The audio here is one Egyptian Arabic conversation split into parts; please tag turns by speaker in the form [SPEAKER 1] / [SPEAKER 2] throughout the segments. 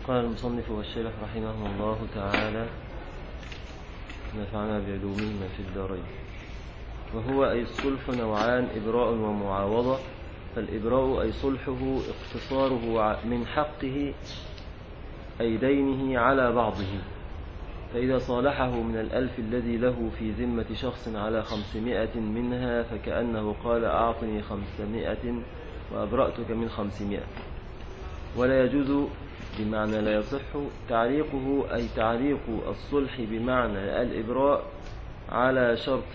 [SPEAKER 1] قال المصنف والشيخ رحمه الله تعالى نفعنا بعلومهما في الدارين وهو أي الصلح نوعان إبراء ومعاوضة فالإبراء أي صلحه اقتصاره من حقه أي دينه على بعضه فإذا صالحه من الألف الذي له في ذمة شخص على خمسمائة منها فكأنه قال أعطني خمسمائة وأبرأتك من خمسمائة ولا يجوز بمعنى لا يصح تعليقه أي تعليق الصلح بمعنى الإبراء على شرط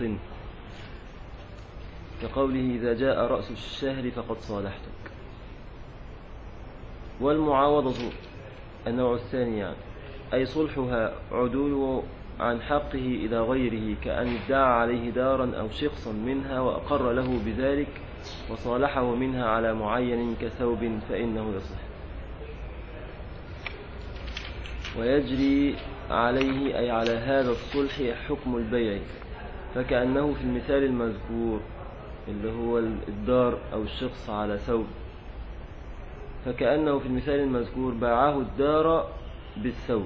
[SPEAKER 1] كقوله إذا جاء رأس الشهر فقد صالحتك والمعاوضة النوع الثاني يعني أي صلحها عدول عن حقه إلى غيره كأن ادعى عليه دارا أو شخصا منها وأقر له بذلك وصالحه منها على معين كثوب فإنه يصح ويجري عليه أي على هذا الصلح حكم البيع فكأنه في المثال المذكور اللي هو الدار أو الشخص على ثوب فكأنه في المثال المذكور باعه الدار بالثوب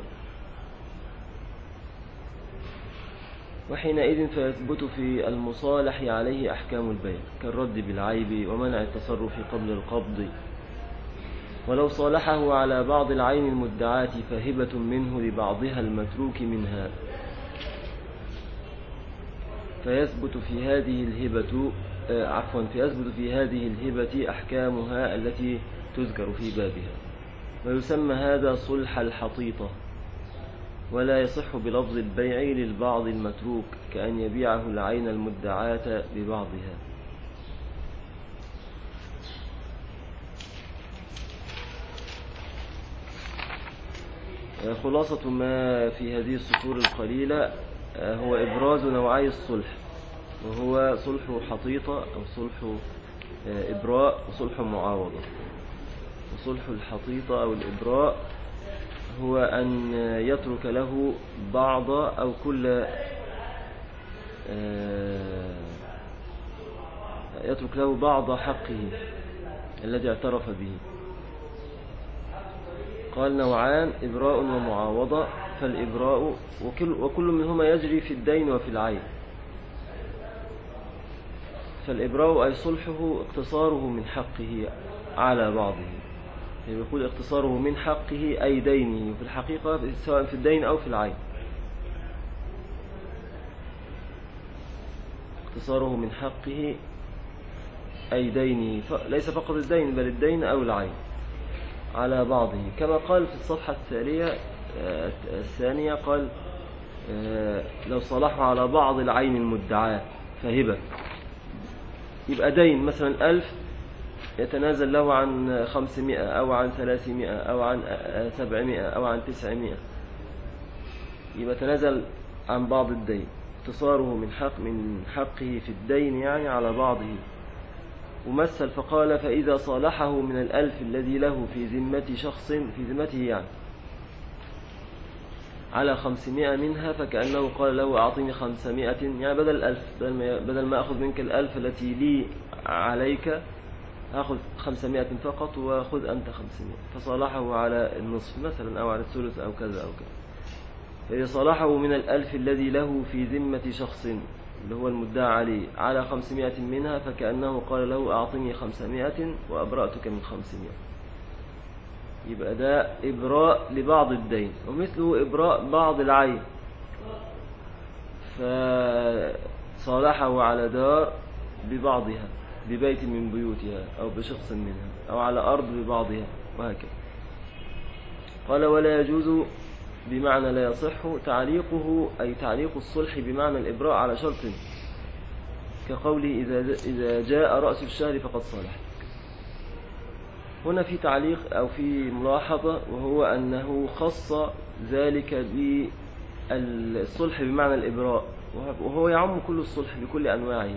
[SPEAKER 1] وحينئذ فيثبت في المصالح عليه أحكام البيع كالرد بالعيب ومنع التصرف قبل القبض ولو صالحه على بعض العين المدعاة فهبة منه لبعضها المتروك منها فيثبت في هذه الهبة آه، عفوا فيثبت في هذه الهبة أحكامها التي تذكر في بابها ويسمى هذا صلح الحطيطة ولا يصح بلفظ البيع للبعض المتروك كأن يبيعه العين المدعاة ببعضها خلاصة ما في هذه السطور القليلة آه، هو إبراز نوعي الصلح وهو صلح حطيطة أو صلح آه، إبراء وصلح معاوضة وصلح الحطيطة أو الإبراء هو أن يترك له بعض أو كل آه، يترك له بعض حقه الذي اعترف به قال نوعان إبراء ومعاوضة فالإبراء وكل, وكل منهما يجري في الدين وفي العين فالإبراء أي صلحه اقتصاره من حقه على بعضه يعني يقول اقتصاره من حقه أي دينه في الحقيقة سواء في الدين أو في العين اقتصاره من حقه أي دينه ليس فقط الدين بل الدين أو العين على بعضه كما قال في الصفحة التالية آه، الثانية قال آه، لو صلحوا على بعض العين المدعاة فهبة يبقى دين مثلا ألف يتنازل له عن خمسمائة أو عن ثلاثمائة أو عن سبعمائة أو عن تسعمائة يبقى تنازل عن بعض الدين اقتصاره من حق من حقه في الدين يعني على بعضه ومثل فقال فإذا صالحه من الألف الذي له في ذمة شخص في ذمته يعني على خمسمائة منها فكأنه قال له أعطيني خمسمائة يعني بدل الألف بدل ما أخذ منك الألف التي لي عليك أخذ خمسمائة فقط وخذ أنت خمسمائة فصالحه على النصف مثلا أو على الثلث أو كذا أو كذا فإذا صالحه من الألف الذي له في ذمة شخص اللي هو المدعى عليه على خمسمائة منها فكأنه قال له أعطني خمسمائة وأبرأتك من خمسمائة يبقى ده إبراء لبعض الدين ومثله إبراء بعض العين فصالحه على دار ببعضها ببيت من بيوتها أو بشخص منها أو على أرض ببعضها وهكذا قال ولا يجوز بمعنى لا يصح تعليقه أي تعليق الصلح بمعنى الإبراء على شرط كقوله إذا إذا جاء رأس الشهر فقد صالح هنا في تعليق أو في ملاحظة وهو أنه خص ذلك بالصلح بمعنى الإبراء وهو يعم كل الصلح بكل أنواعه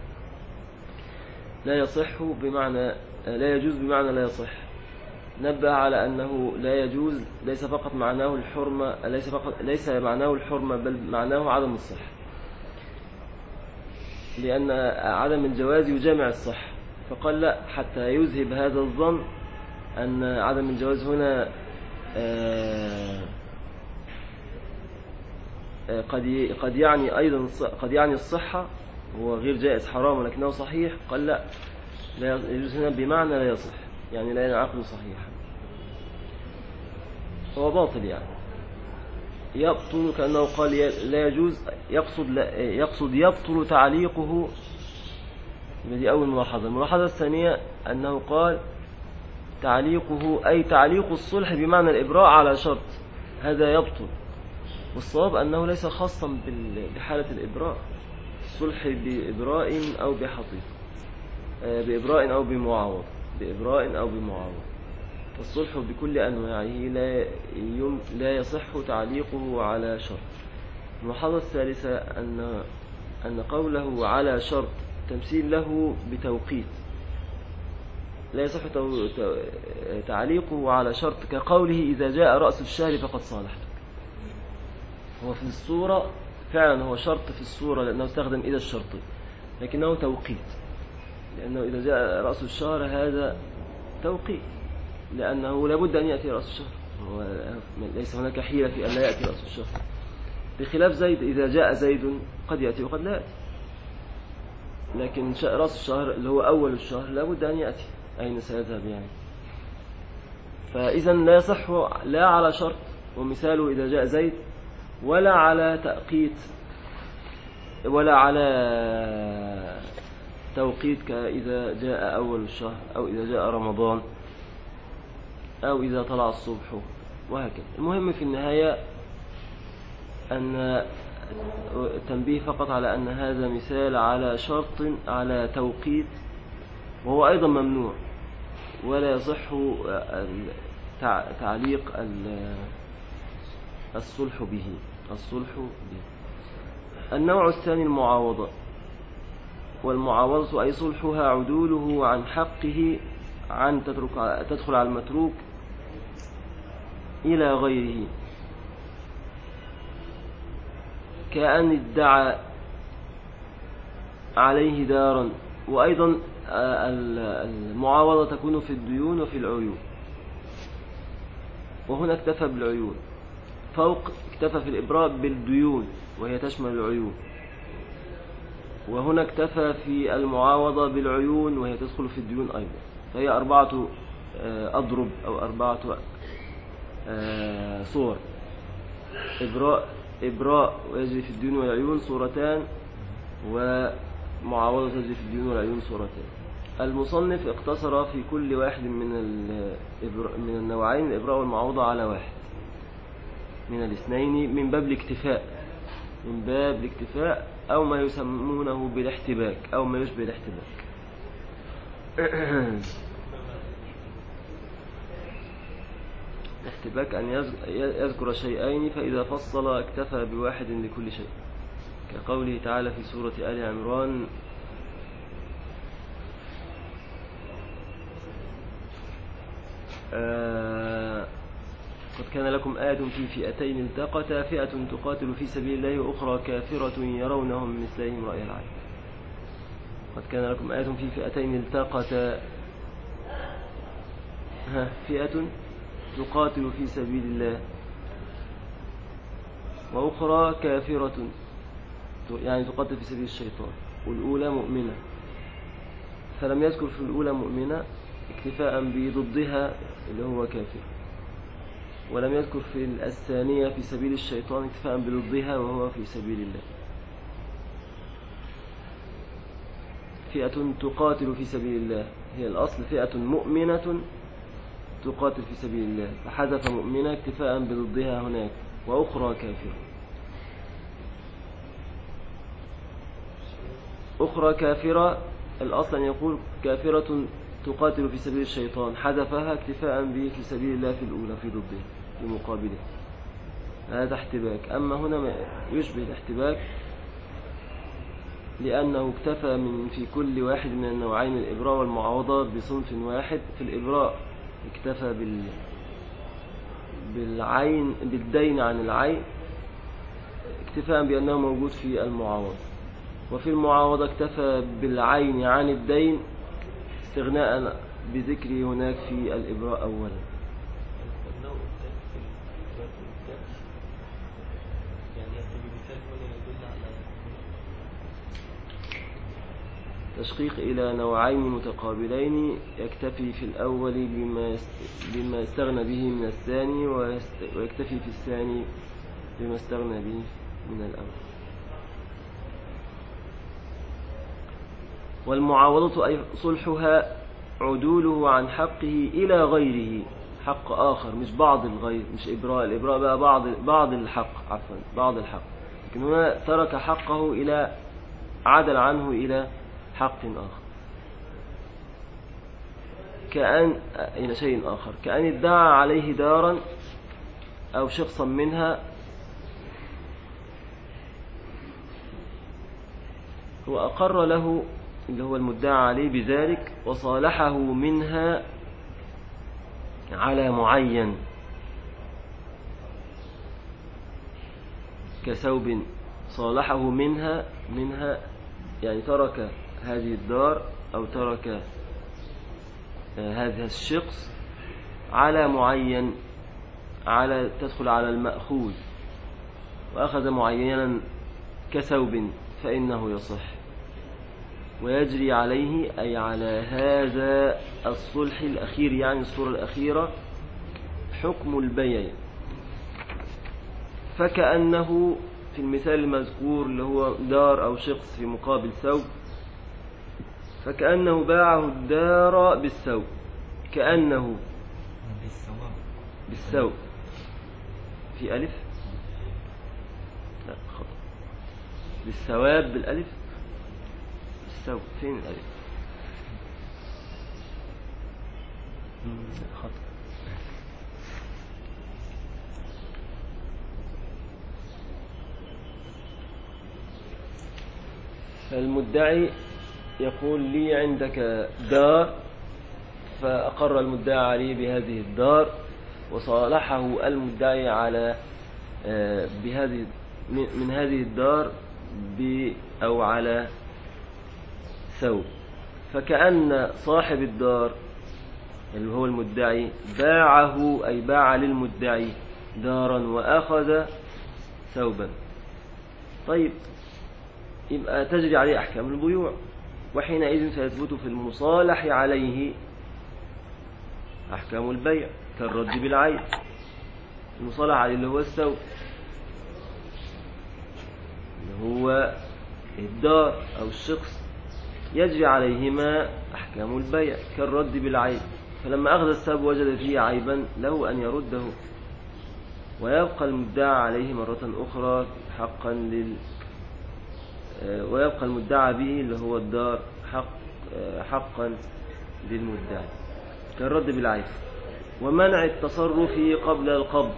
[SPEAKER 1] لا يصح بمعنى لا يجوز بمعنى لا يصح نبه على أنه لا يجوز ليس فقط معناه الحرمة ليس فقط ليس معناه الحرمة بل معناه عدم الصحة لأن عدم الجواز يجامع الصحة فقال لا حتى يذهب هذا الظن أن عدم الجواز هنا آه، آه، قد قد يعني أيضا قد يعني الصحة هو غير جائز حرام ولكنه صحيح قال لا لا يجوز هنا بمعنى لا يصح يعني لا ينعقد صحيحا هو باطل يعني يبطل كأنه قال لا يجوز يقصد لا يقصد يبطل تعليقه دي أول ملاحظة الملاحظة الثانية أنه قال تعليقه أي تعليق الصلح بمعنى الإبراء على شرط هذا يبطل والصواب أنه ليس خاصا بحالة الإبراء الصلح بإبراء أو بحقيقة آه، بإبراء أو بمعاوض بإبراء أو بمعاوض فالصلح بكل أنواعه لا يم لا يصح تعليقه على شرط الملاحظة الثالثة أن أن قوله على شرط تمثيل له بتوقيت لا يصح تعليقه على شرط كقوله إذا جاء رأس الشهر فقد صالحتك هو في الصورة فعلا هو شرط في الصورة لأنه استخدم إذا الشرطي لكنه توقيت لأنه إذا جاء رأس الشهر هذا توقيت لأنه لابد أن يأتي رأس الشهر ليس هناك حيلة في أن لا يأتي رأس الشهر بخلاف زيد إذا جاء زيد قد يأتي وقد لا يأتي لكن رأس الشهر اللي هو أول الشهر لابد أن يأتي أين سيذهب يعني فإذا لا يصح لا على شرط ومثاله إذا جاء زيد ولا على تأقيت ولا على توقيت كإذا جاء أول الشهر أو إذا جاء رمضان أو إذا طلع الصبح وهكذا المهم في النهاية أن تنبيه فقط على أن هذا مثال على شرط على توقيت وهو أيضا ممنوع ولا يصح تعليق الصلح به الصلح به النوع الثاني المعاوضة والمعاوضة أي صلحها عدوله عن حقه عن تترك تدخل على المتروك إلى غيره كأن ادعى عليه دارا وأيضا آه، المعاوضة تكون في الديون وفي العيون وهنا اكتفى بالعيون فوق اكتفى في الإبراء بالديون وهي تشمل العيون وهنا اكتفى في المعاوضة بالعيون وهي تدخل في الديون أيضا فهي أربعة آه، أضرب أو أربعة آه، صور إبراء إبراء ويجري في الديون والعيون صورتان ومعاوضة تجري في الديون والعيون صورتان المصنف اقتصر في كل واحد من من النوعين الإبراء والمعوضة على واحد من الاثنين من باب الاكتفاء من باب الاكتفاء أو ما يسمونه بالاحتباك أو ما يشبه الاحتباك الاحتباك أن يذكر شيئين فإذا فصل اكتفى بواحد لكل شيء كقوله تعالى في سورة آل عمران آه قد كان لكم آية في فئتين التقتا فئة تقاتل في سبيل الله وأخرى كافرة يرونهم مثلهم رأي العين قد كان لكم آية في فئتين التقتا فئة تقاتل في سبيل الله وأخرى كافرة يعني تقاتل في سبيل الشيطان والأولى مؤمنة فلم يذكر في الأولى مؤمنة اكتفاء بضدها اللي هو كافر ولم يذكر في الثانية في سبيل الشيطان اكتفاء بضدها وهو في سبيل الله فئة تقاتل في سبيل الله هي الأصل فئة مؤمنة تقاتل في سبيل الله فحذف مؤمنة اكتفاء بضدها هناك وأخرى كافرة أخرى كافرة الأصل أن يقول كافرة تقاتل في سبيل الشيطان حذفها اكتفاء به في سبيل الله في الأولى في ضده في مقابله هذا احتباك أما هنا يشبه الاحتباك لأنه اكتفى من في كل واحد من النوعين الإبراء والمعاوضة بصنف واحد في الإبراء اكتفى بال بالعين بالدين عن العين اكتفاء بأنه موجود في المعاوضة وفي المعاوضة اكتفى بالعين عن الدين استغناء بذكره هناك في الإبراء أولا تشقيق إلى نوعين متقابلين يكتفي في الأول بما يست- بما استغنى به من الثاني ويست- ويكتفي في الثاني بما استغنى به من الأول والمعاوضة أي صلحها عدوله عن حقه إلى غيره حق آخر مش بعض الغير مش إبراء الإبراء بقى بعض بعض الحق عفوا بعض الحق لكن هنا ترك حقه إلى عدل عنه إلى حق آخر كأن إلى شيء آخر كأن ادعى عليه دارا أو شخصا منها هو أقر له اللي هو المدعى عليه بذلك وصالحه منها على معين كثوب صالحه منها منها يعني ترك هذه الدار أو ترك آه، هذا الشخص على معين على تدخل على المأخوذ وأخذ معينا كثوب فإنه يصح ويجري عليه أي على هذا الصلح الأخير يعني الصورة الأخيرة حكم البيع فكأنه في المثال المذكور اللي هو دار أو شخص في مقابل ثوب فكأنه باعه الدار بالثوب كأنه
[SPEAKER 2] بالثواب
[SPEAKER 1] بالثوب في ألف لا خطأ بالثواب بالألف بالثوب فين الألف لا، خطأ فالمدعي يقول لي عندك دار فأقر المدعي عليه بهذه الدار وصالحه المدعي على آه، بهذه من من هذه الدار ب أو على ثوب فكأن صاحب الدار اللي هو المدعي باعه أي باع للمدعي دارا وأخذ ثوبا طيب يبقى تجري عليه أحكام البيوع وحينئذ سيثبت في المصالح عليه أحكام البيع كالرد بالعين المصالح عليه اللي هو الثوب اللي هو الدار أو الشخص يجري عليهما أحكام البيع كالرد بالعين فلما أخذ الثوب وجد فيه عيبا له أن يرده ويبقى المدعى عليه مرة أخرى حقا لل آه، ويبقى المدعى به اللي هو الدار حق آه، حقا للمدعي كالرد بالعين ومنع التصرف قبل القبض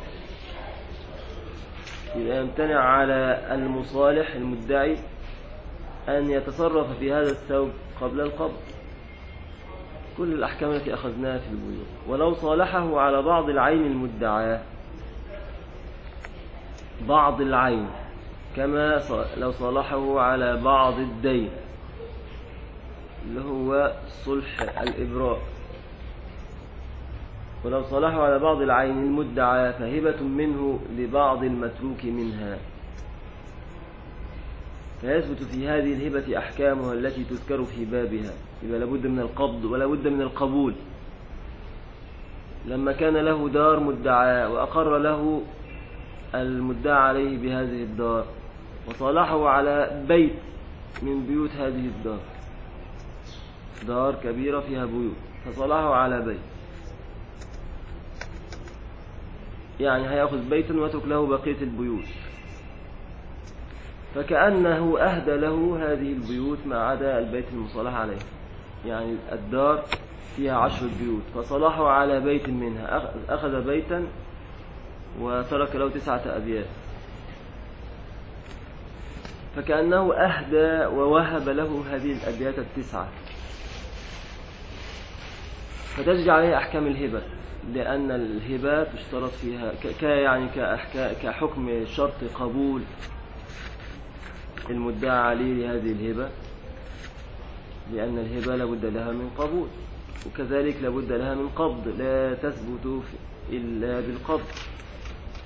[SPEAKER 1] يبقى يمتنع على المصالح المدعي أن يتصرف في هذا الثوب قبل القبض كل الأحكام التي أخذناها في البيوع ولو صالحه على بعض العين المدعاه بعض العين كما ص- لو صالحه على بعض الدين اللي هو صلح الإبراء ولو صالحه على بعض العين المدعى فهبة منه لبعض المتروك منها فيثبت في هذه الهبة أحكامها التي تذكر في بابها يبقى لابد من القبض ولا بد من القبول لما كان له دار مدعى وأقر له المدعى عليه بهذه الدار وصالحه على بيت من بيوت هذه الدار دار كبيرة فيها بيوت فصالحه على بيت يعني هياخذ بيتا ويترك له بقية البيوت فكأنه أهدى له هذه البيوت ما عدا البيت المصالح عليه يعني الدار فيها عشر بيوت فصلحه على بيت منها أخ- أخذ بيتا وترك له تسعة أبيات فكأنه أهدى ووهب له هذه الأبيات التسعة فتجري عليه أحكام الهبة لأن الهبة تشترط فيها ك ك- يعني كأحكا كحكم شرط قبول المدعى عليه لهذه الهبة لأن الهبة لابد لها من قبول وكذلك لابد لها من قبض لا تثبت في- إلا بالقبض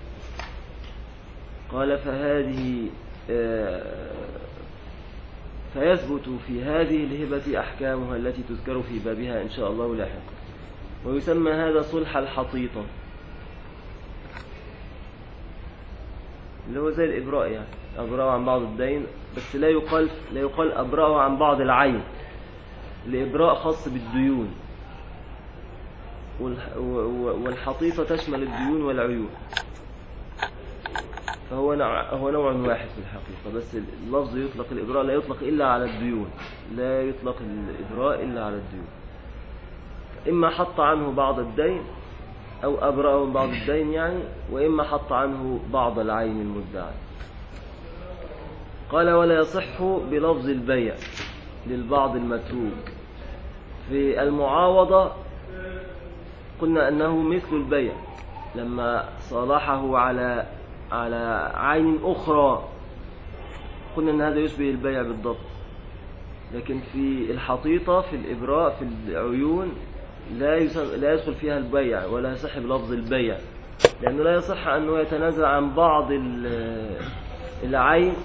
[SPEAKER 1] قال فهذه آه، فيثبت في هذه الهبة أحكامها التي تذكر في بابها إن شاء الله لاحقا ويسمى هذا صلح الحطيطة اللي هو زي الإبراء يعني أبرأه عن بعض الدين بس لا يقال لا يقال أبرأه عن بعض العين الإبراء خاص بالديون والحطيطة تشمل الديون والعيون فهو نوع, هو نوع واحد في الحقيقة بس اللفظ يطلق الإبراء لا يطلق إلا على الديون لا يطلق الإبراء إلا على الديون إما حط عنه بعض الدين أو أبرأه من بعض الدين يعني وإما حط عنه بعض العين المدعى قال ولا يصح بلفظ البيع للبعض المتروك في المعاوضة قلنا أنه مثل البيع لما صالحه على على عين أخرى قلنا أن هذا يشبه البيع بالضبط لكن في الحطيطة في الإبراء في العيون لا لا يدخل فيها البيع ولا يصح بلفظ البيع لأنه لا يصح أنه يتنازل عن بعض العين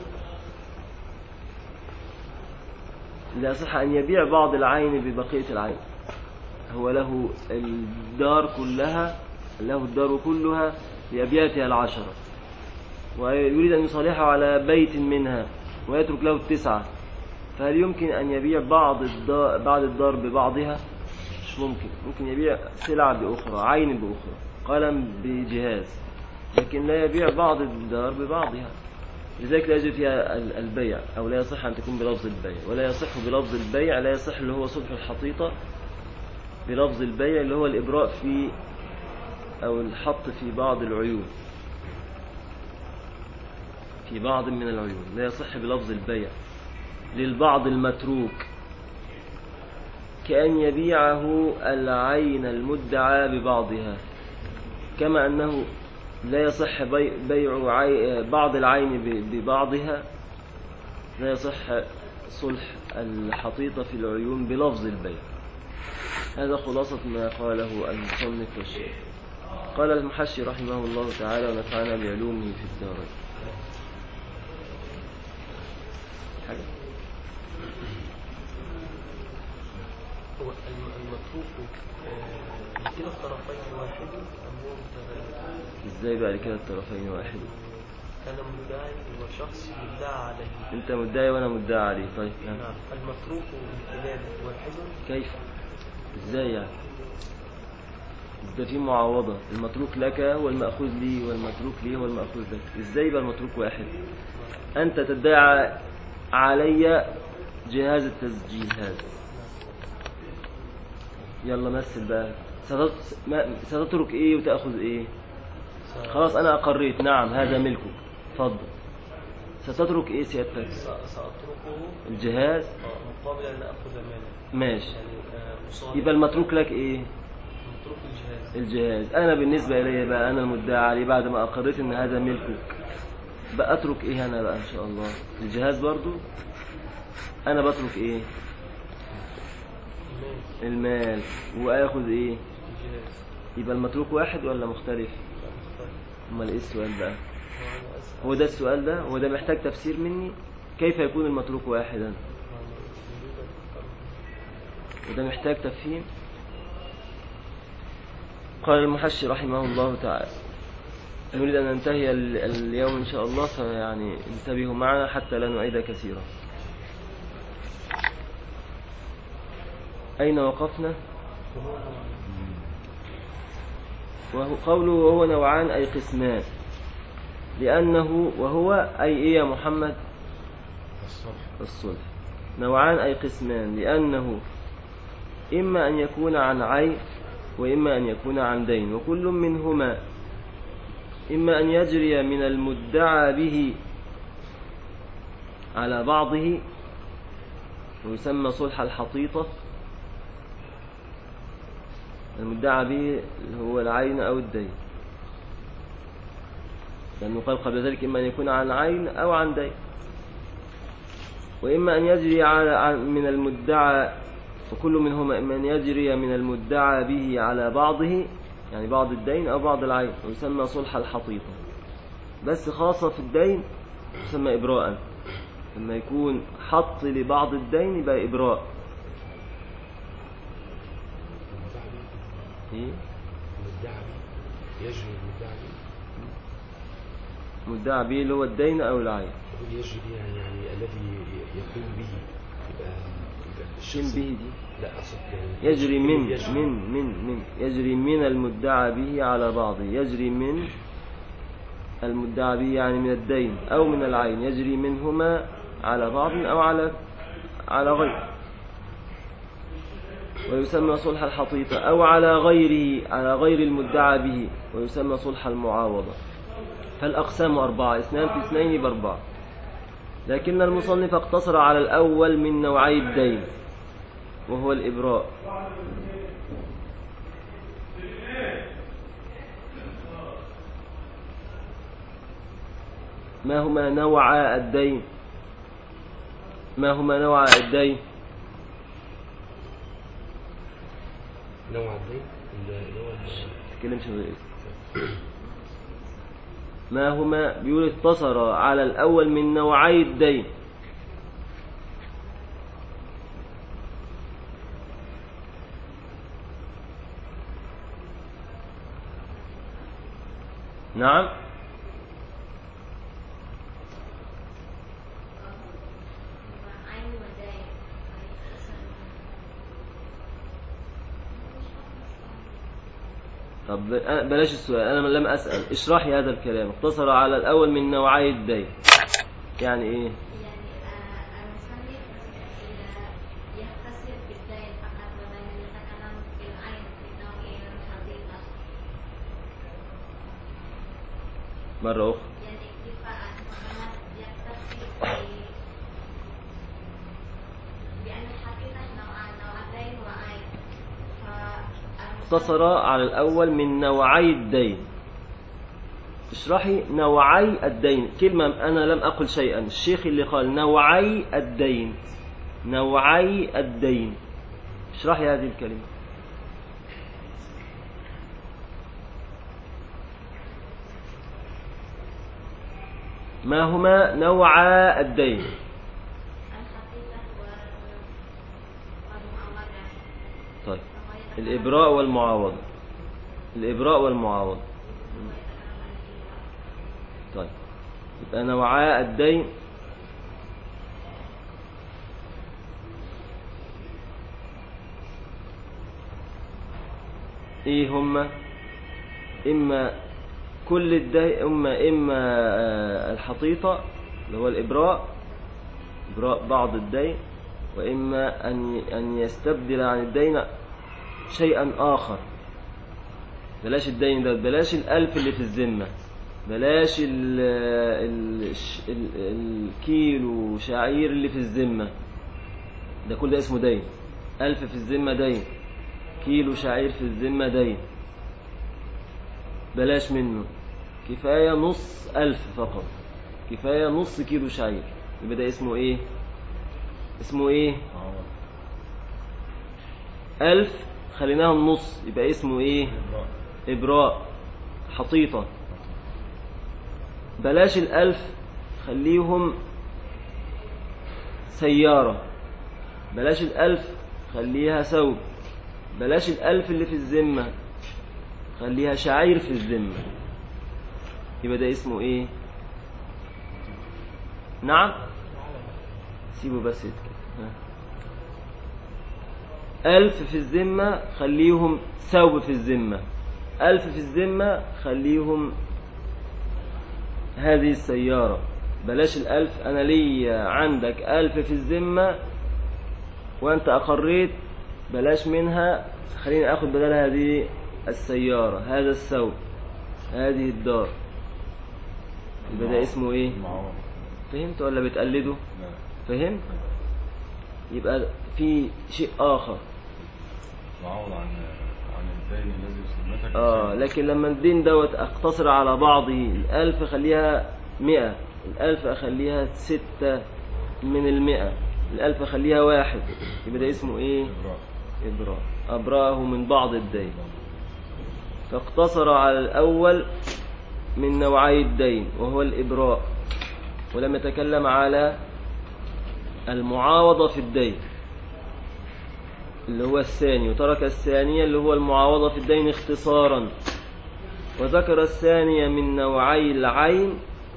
[SPEAKER 1] لا يصح أن يبيع بعض العين ببقية العين هو له الدار كلها له الدار كلها بأبياتها العشرة ويريد أن يصالحه على بيت منها ويترك له التسعة فهل يمكن أن يبيع بعض الدار, بعض الدار ببعضها مش ممكن ممكن يبيع سلعة بأخرى عين بأخرى قلم بجهاز لكن لا يبيع بعض الدار ببعضها لذلك لا يجب فيها البيع أو لا يصح أن تكون بلفظ البيع ولا يصح بلفظ البيع لا يصح اللي هو صلح الحطيطة بلفظ البيع اللي هو الإبراء في أو الحط في بعض العيون في بعض من العيون لا يصح بلفظ البيع للبعض المتروك كأن يبيعه العين المدعى ببعضها كما أنه لا يصح بيع بعض العين ببعضها لا يصح صلح الحطيطة في العيون بلفظ البيع هذا خلاصة ما قاله المصنف والشيخ قال المحشي رحمه الله تعالى ونفعنا بعلومه في الدارين
[SPEAKER 2] هو المتروك آه، كلا الطرفين واحد أم هو متباين؟
[SPEAKER 1] ازاي بقى كده الطرفين واحد
[SPEAKER 2] أنا مدعي وشخص مدعى عليه
[SPEAKER 1] انت مدعي وانا مدعي عليه طيب
[SPEAKER 2] نعم المتروك بالكلام واحد
[SPEAKER 1] كيف ازاي يعني ده في معاوضة المتروك لك هو المأخوذ لي والمتروك لي هو المأخوذ لك ازاي بقى المتروك واحد انت تدعي علي جهاز التسجيل هذا يلا مثل بقى ستت- ما- ستترك ايه وتأخذ ايه خلاص انا اقريت نعم هذا ملكك اتفضل ستترك ايه سيادتك
[SPEAKER 2] س- سأتركه
[SPEAKER 1] الجهاز
[SPEAKER 2] آه، مقابل أن أخذ مالا
[SPEAKER 1] ماشي
[SPEAKER 2] يعني آه، أصالح
[SPEAKER 1] يبقى المتروك لك ايه
[SPEAKER 2] متروك الجهاز
[SPEAKER 1] الجهاز انا بالنسبة الي بقى انا المدعي عليه بعد ما اقريت ان هذا ملكك بقى اترك ايه انا بقى ان شاء الله الجهاز برضو انا بترك ايه
[SPEAKER 2] المال
[SPEAKER 1] المال واخذ ايه
[SPEAKER 2] الجهاز
[SPEAKER 1] يبقى المتروك واحد ولا مختلف
[SPEAKER 2] لا مختلف
[SPEAKER 1] امال ايه السؤال بقى
[SPEAKER 2] هو أنا أسأل
[SPEAKER 1] هو ده السؤال ده هو ده محتاج تفسير مني كيف يكون المتروك واحدا
[SPEAKER 2] عن وجود الفرق.
[SPEAKER 1] وده محتاج تفهيم قال المحشي رحمه الله تعالى نريد أن ننتهي ال- اليوم إن شاء الله فيعني انتبهوا معنا حتى لا نعيد كثيرا أين وقفنا
[SPEAKER 2] وهو
[SPEAKER 1] وهو قوله وهو نوعان أي قسمان لأنه وهو أي إيه يا محمد الصلح نوعان أي قسمان لأنه إما أن يكون عن عين وإما أن يكون عن دين وكل منهما إما أن يجري من المدعى به على بعضه ويسمى صلح الحطيطة المدعى به هو العين أو الدين لأنه قال قبل ذلك إما أن يكون عن عين أو عن دين وإما أن يجري على عن- من المدعى وكل منهما إما أن يجري من المدعى به على بعضه يعني بعض الدين أو بعض العين ويسمى صلح الحطيطة بس خاصة في الدين يسمى إبراء لما يكون حط لبعض الدين يبقى إبراء
[SPEAKER 3] المدعي
[SPEAKER 1] إيه؟
[SPEAKER 3] المدعي يجري المدعي
[SPEAKER 1] مدعى به اللي هو الدين أو العين
[SPEAKER 3] يقول يجري يعني يعني الذي يقوم به يبقى يبقى
[SPEAKER 1] شين
[SPEAKER 3] الشخص-
[SPEAKER 1] به دي
[SPEAKER 3] لا اقصد يعني
[SPEAKER 1] يجري من
[SPEAKER 3] يجري.
[SPEAKER 1] من من من يجري من المدعى به على بعضه يجري من المدعى به يعني من الدين أو من العين يجري منهما على بعض أو على على غير ويسمى صلح الحطيطة أو على غيره على غير المدعى به ويسمى صلح المعاوضة فالأقسام أربعة اثنان في اثنين بأربعة لكن المصنف اقتصر على الأول من نوعي الدين وهو الإبراء ما هما نوعا الدين ما هما نوعا الدين
[SPEAKER 3] نوع الدين اللي هو
[SPEAKER 1] تكلمش غير ما هما بيقول اقتصر على الأول من نوعي الدين نعم
[SPEAKER 4] عين وداين
[SPEAKER 1] طب أنا- بلاش السؤال أنا لم أسأل اشرحي هذا الكلام اقتصر على الأول من نوعي الدين يعني إيه
[SPEAKER 4] يعني آه، المصنف آه، يختصر بالدين فقط ولم يتكلم في العين في نوع الحقيقة
[SPEAKER 1] مرة أخرى
[SPEAKER 4] يعني اكتفاء فقط يكتفي ب- بأن الحقيقة نوعان نوع الدين وعين فالمصنف-
[SPEAKER 1] اقتصر على الأول من نوعي الدين اشرحي نوعي الدين كلمة أنا لم أقل شيئا الشيخ اللي قال نوعي الدين نوعي الدين اشرحي هذه الكلمة ما هما نوعا الدين
[SPEAKER 4] الحقيقة وال- والمعاملة
[SPEAKER 1] طيب
[SPEAKER 4] فهو يتكلم-
[SPEAKER 1] الإبراء والمعاوضة الإبراء والمعاوضة
[SPEAKER 4] هو يتكلم عن الإبراء.
[SPEAKER 1] طيب يبقى نوعاء الدين ايه هما اما كل الدين اما اما آه، الحطيطة اللي هو الابراء ابراء بعض الدين واما ان ان يستبدل عن الدين شيئا اخر بلاش الدين ده بلاش الألف اللي في الذمة بلاش ال ال ال الكيلو شعير اللي في الذمة ده كل ده اسمه دين ألف في الذمة دين كيلو شعير في الذمة دين بلاش منه كفاية نص ألف فقط كفاية نص كيلو شعير يبقى ده اسمه ايه اسمه ايه ألف خليناهم نص يبقى اسمه ايه إبراء حطيطة بلاش الألف خليهم سيارة بلاش الألف خليها ثوب بلاش الألف اللي في الذمة خليها شعير في الذمة يبقى ده اسمه ايه نعم سيبه بس يتكلم ها. ألف في الذمة خليهم ثوب في الذمة ألف في الذمة خليهم هذه السيارة بلاش الألف أنا لي عندك ألف في الذمة وأنت أقريت بلاش منها خليني أخذ بدل هذه السيارة هذا الثوب هذه الدار يبقى ده اسمه إيه
[SPEAKER 5] معاوضة
[SPEAKER 1] فهمت ولا بتقلده
[SPEAKER 5] لا
[SPEAKER 1] فهمت يبقى في شيء آخر
[SPEAKER 5] معاوض عن عن الدين الذي سلمتك
[SPEAKER 1] اه لكن لما الدين دوت اقتصر على بعضه الألف أخليها مئة الألف أخليها ستة من المئة الألف أخليها واحد يبقى ده اسمه إيه
[SPEAKER 5] إبراء
[SPEAKER 1] إبراء أبراه من بعض الدين فاقتصر على الأول من نوعي الدين وهو الإبراء ولم يتكلم على المعاوضة في الدين اللي هو الثاني وترك الثانية اللي هو المعاوضة في الدين اختصارا وذكر الثانية من نوعي العين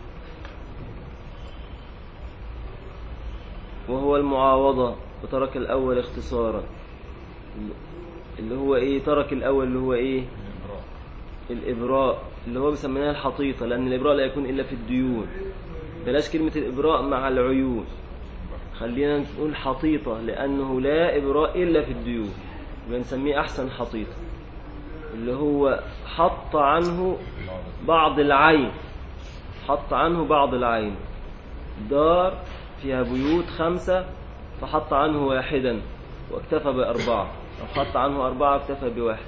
[SPEAKER 1] وهو المعاوضة وترك الأول اختصارا اللي هو ايه ترك الأول اللي هو ايه
[SPEAKER 5] الإبراء
[SPEAKER 1] الإبراء اللي هو بيسميناه الحطيطة لأن الإبراء لا يكون إلا في الديون بلاش كلمة الإبراء مع العيون خلينا نقول حطيطة لأنه لا إبراء إلا في الديون يبقى نسميه أحسن حطيطة اللي هو حط عنه بعض العين حط عنه بعض العين دار فيها بيوت خمسة فحط عنه واحدا واكتفى بأربعة أو حط عنه أربعة اكتفى بواحد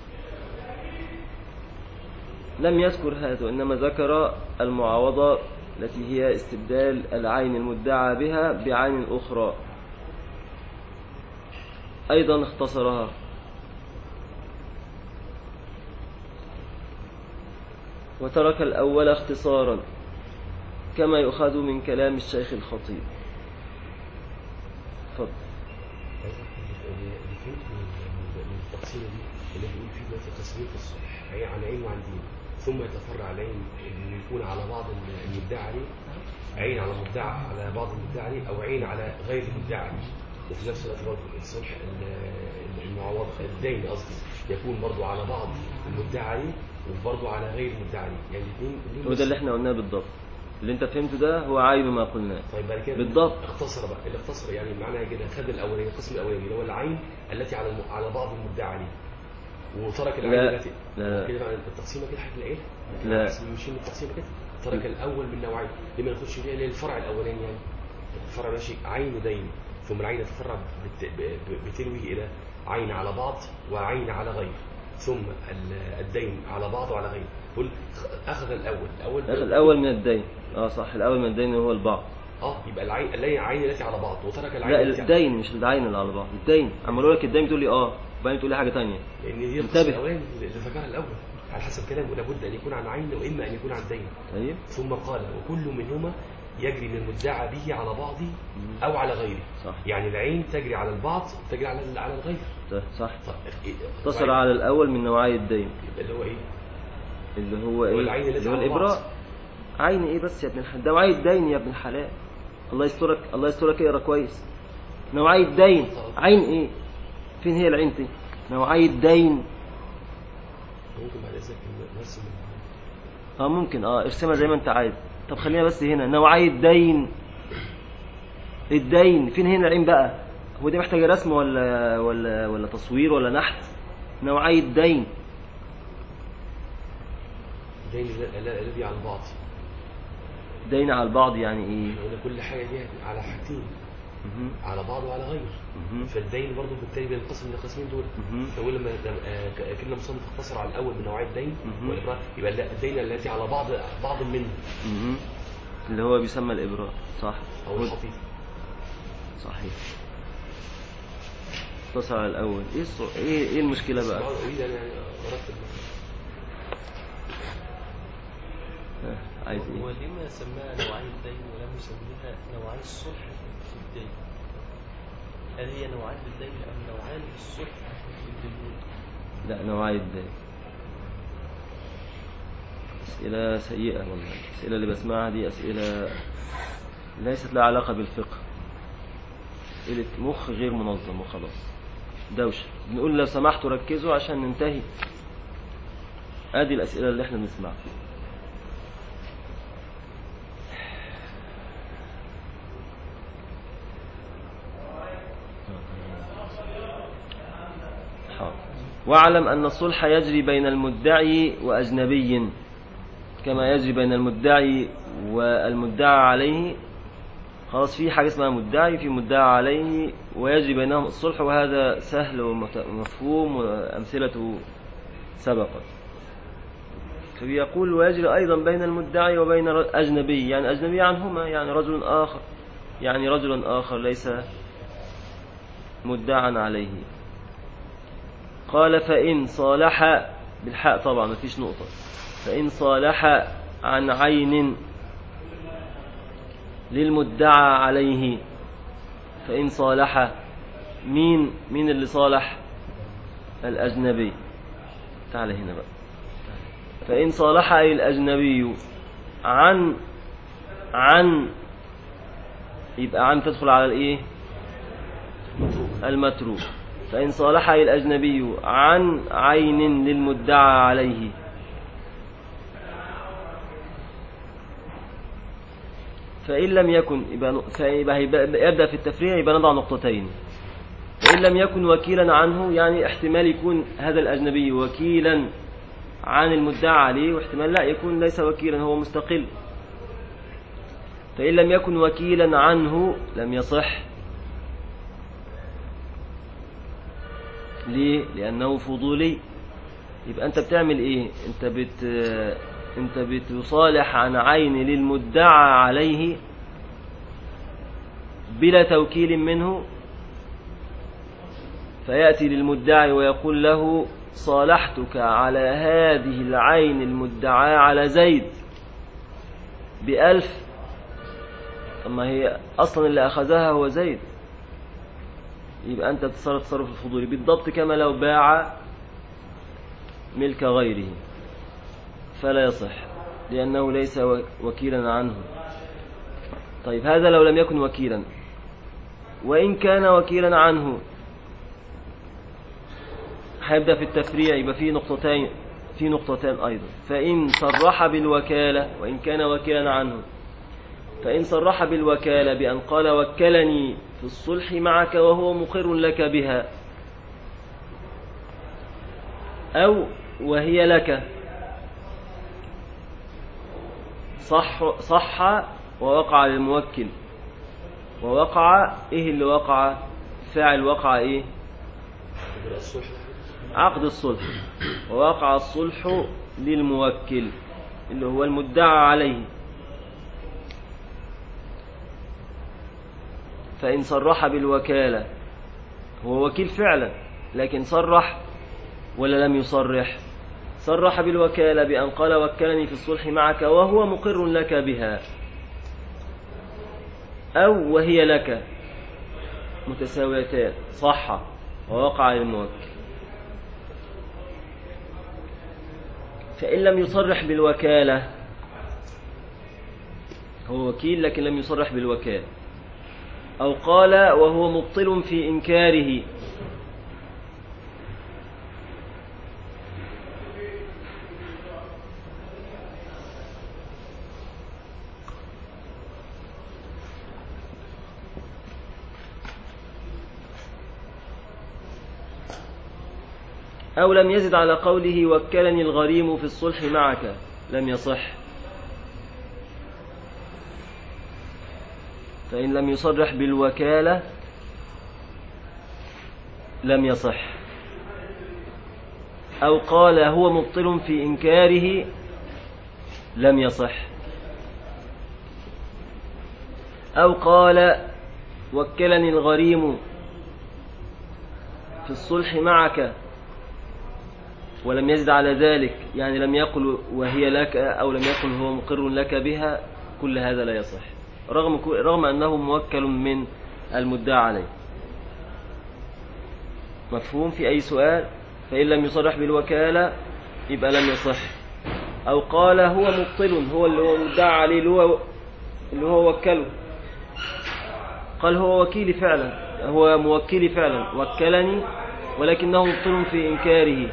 [SPEAKER 1] لم يذكر هذا وإنما ذكر المعاوضة التي هي استبدال العين المدعى بها بعين أخرى أيضا اختصرها وترك الأول اختصارا كما يؤخذ من كلام الشيخ الخطيب تفضل
[SPEAKER 3] اللي فهمت من من- من التقسيمه دي اللي بيقول فيه دلوقتي تسميه الصلح هي عن عين وعن دين ثم يتفرع على عين اللي يكون على بعض المدعى عليه عين على مدعى على بعض المدعى عليه او عين على غير المدعى عليه وفي نفس الوقت برضه الصلح ال- المعوض الدين قصدي يكون برضه على بعض المدعى عليه وبرضه على غير المدعى عليه يعني الاثنين
[SPEAKER 1] هو ده اللي احنا قلناه بالضبط اللي انت فهمته ده هو عين ما قلناه
[SPEAKER 3] طيب بعد كده
[SPEAKER 1] بالضبط.
[SPEAKER 3] اختصر بقى اللي اختصر يعني معناها كده خد الاولاني القسم الاولاني اللي هو العين التي على الم... على بعض المدعى عليه وترك العين
[SPEAKER 1] لا،
[SPEAKER 3] التي
[SPEAKER 1] لا.
[SPEAKER 3] كده بقى التقسيمه كده هتلاقيها
[SPEAKER 1] لا.
[SPEAKER 3] ماشيين التقسيمه كده ترك الاول من نوعين لما نخش فيها للفرع الاولاني يعني الفرع ماشي عين دين ثم العين تتفرع بت... ب... ب- بتلوي الى عين على بعض وعين على غير ثم ال- الدين على بعض وعلى غير قل اخذ الاول الاول
[SPEAKER 1] اخذ الأول من الدين اه صح الأول من الدين هو البعض
[SPEAKER 3] اه يبقى العين العين التي على بعض وترك العين
[SPEAKER 1] لا
[SPEAKER 3] التي على
[SPEAKER 1] الدين مش العين اللي على بعض الدين عم اقول لك الدين تقول لي اه وبعدين تقول لي حاجة تانية
[SPEAKER 3] لان دي
[SPEAKER 1] انتبه.
[SPEAKER 3] القسم الاولاني اللي ذكرها الاول على حسب كلامه لابد ان يكون عن عين واما ان يكون عن دين
[SPEAKER 1] طيب
[SPEAKER 3] ثم قال وكل منهما يجري من المدعى به على بعضه او على غيره
[SPEAKER 1] صح
[SPEAKER 3] يعني العين تجري على البعض تجري على على الغير
[SPEAKER 1] ده صح
[SPEAKER 3] طب إيه-
[SPEAKER 1] اقتصر
[SPEAKER 3] وبعدين
[SPEAKER 1] على الأول من نوعي الدين
[SPEAKER 3] يبقى اللي هو ايه
[SPEAKER 1] اللي هو ايه
[SPEAKER 3] والعين التي
[SPEAKER 1] اللي هو
[SPEAKER 3] على
[SPEAKER 1] الإبراء
[SPEAKER 3] بعض.
[SPEAKER 1] عين ايه بس يا ابن الحلال ده نوعي الدين يا ابن الحلال الله يسترك الله يسترك اقرا كويس نوعي الدين عين ايه فين هي العين دي نوعي الدين
[SPEAKER 3] ممكن بعد اذنك نرسم
[SPEAKER 1] اه ممكن اه ارسمها زي ما انت عايز طب خلينا بس هنا نوعي الدين الدين فين هنا العين بقى هو دي محتاجه رسم ولا ولا ولا تصوير ولا نحت نوعي الدين
[SPEAKER 3] الدين ال- ال- الذي على البعض
[SPEAKER 1] دين على البعض يعني ايه
[SPEAKER 3] هنا كل حاجه دي على حاجتين
[SPEAKER 1] مهم.
[SPEAKER 3] على بعض وعلى غير
[SPEAKER 1] مهم.
[SPEAKER 3] فالدين برضه بالتالي بينقسم من القسمين دول
[SPEAKER 1] مهم.
[SPEAKER 3] فهو لما لما- آه، ك- كلمه مصنف اقتصر على الاول من نوعيه الدين
[SPEAKER 1] مهم.
[SPEAKER 3] والابراء يبقى لا، الدين التي على بعض بعض منه
[SPEAKER 1] مهم. اللي هو بيسمى الابراء صح
[SPEAKER 3] او
[SPEAKER 1] هو-
[SPEAKER 3] الخطيط
[SPEAKER 1] صحيح اقتصر على الاول ايه الصو... ايه ايه المشكله بقى
[SPEAKER 3] بقعد اريد انا يعني ارتب
[SPEAKER 1] ها، عايز ايه
[SPEAKER 2] ولما سماها نوعي الدين ولم يسميها نوعي الصلح في الدين هل هي نوعان للدين أم نوعان للصلح في الدين
[SPEAKER 1] لا نوعي الدين أسئلة سيئة والله الأسئلة اللي بسمعها دي أسئلة ليست لها علاقة بالفقه أسئلة مخ غير منظم وخلاص دوشة بنقول لو سمحتوا ركزوا عشان ننتهي ادي الأسئلة اللي احنا بنسمعها حاضر. واعلم أن الصلح يجري بين المدعي وأجنبي كما يجري بين المدعي والمدعى عليه خلاص في حاجة اسمها مدعي في مدعى عليه ويجري بينهم الصلح وهذا سهل ومفهوم وأمثلته سبقت فبيقول ويجري أيضا بين المدعي وبين أجنبي يعني أجنبي عنهما يعني رجل آخر يعني رجل آخر ليس مدعا عليه قال فإن صالح بالحاء طبعا ما فيش نقطة فإن صالح عن عين للمدعى عليه فإن صالح مين مين اللي صالح الأجنبي تعال هنا بقى فإن صالح أي الأجنبي عن عن يبقى عن تدخل على الإيه المتروك فإن صالح أي الأجنبي عن عين للمدعى عليه فإن لم يكن يبقى فيبقى يبدأ في التفريع يبقى نضع نقطتين فإن لم يكن وكيلا عنه يعني احتمال يكون هذا الأجنبي وكيلا عن المدعى عليه واحتمال لا يكون ليس وكيلا هو مستقل فإن لم يكن وكيلا عنه لم يصح ليه؟ لأنه فضولي يبقى أنت بتعمل إيه؟ أنت بت أنت بتصالح عن عين للمدعى عليه بلا توكيل منه فيأتي للمدعي ويقول له صالحتك على هذه العين المدعاة على زيد بألف طب ما هي أصلا اللي أخذها هو زيد يبقى أنت تتصرف تصرف الفضولي بالضبط كما لو باع ملك غيره فلا يصح لأنه ليس وكيلا عنه طيب هذا لو لم يكن وكيلا وإن كان وكيلا عنه هيبدأ في التفريع يبقى في نقطتين في نقطتان أيضا فإن صرح بالوكالة وإن كان وكيلا عنه فإن صرح بالوكالة بأن قال وكلني في الصلح معك وهو مقر لك بها أو وهي لك صح, صح ووقع للموكل ووقع إيه اللي وقع فاعل وقع إيه
[SPEAKER 3] الصلح
[SPEAKER 1] عقد الصلح ووقع الصلح للموكل اللي هو المدعى عليه فإن صرح بالوكالة هو وكيل فعلا لكن صرح ولا لم يصرح صرح بالوكالة بأن قال وكلني في الصلح معك وهو مقر لك بها أو وهي لك متساويتان صح ووقع للموكل فإن لم يصرح بالوكالة هو وكيل لكن لم يصرح بالوكالة أو قال وهو مبطل في إنكاره أو لم يزد على قوله وكلني الغريم في الصلح معك لم يصح فإن لم يصرح بالوكالة لم يصح أو قال هو مبطل في إنكاره لم يصح أو قال وكلني الغريم في الصلح معك ولم يزد على ذلك يعني لم يقل وهي لك أو لم يقل هو مقر لك بها كل هذا لا يصح رغم, رغم أنه موكل من المدعى عليه مفهوم في أي سؤال فإن لم يصرح بالوكالة يبقى لم يصح أو قال هو مبطل هو اللي هو مدعى عليه اللي هو, اللي هو وكله قال هو وكيلي فعلا هو موكلي فعلا وكلني ولكنه مبطل في إنكاره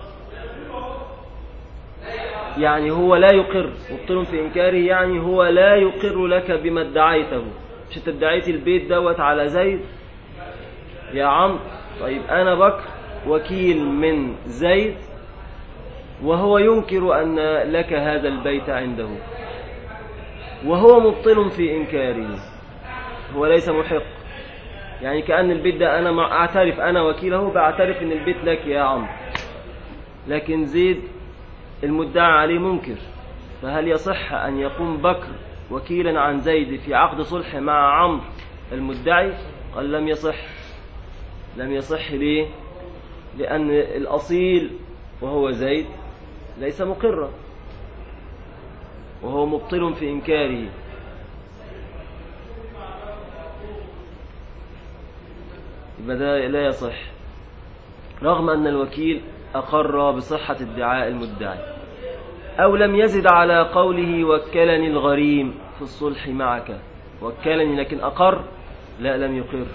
[SPEAKER 1] يعني هو لا يقر مبطل في إنكاره يعني هو لا يقر لك بما ادعيته مش انت ادعيت البيت دوت على زيد يا عم طيب أنا بكر وكيل من زيد وهو ينكر أن لك هذا البيت عنده وهو مبطل في إنكاره هو ليس محق يعني كأن البيت ده أنا مع أعترف أنا وكيله بعترف أن البيت لك يا عم لكن زيد المدعى عليه منكر فهل يصح أن يقوم بكر وكيلا عن زيد في عقد صلح مع عمرو المدعي قال لم يصح لم يصح ليه لأن الأصيل وهو زيد ليس مقرا وهو مبطل في إنكاره يبقى ده لا يصح رغم أن الوكيل أقر بصحة ادعاء المدعي أو لم يزد على قوله وكلني الغريم في الصلح معك وكلني لكن أقر لا لم يقر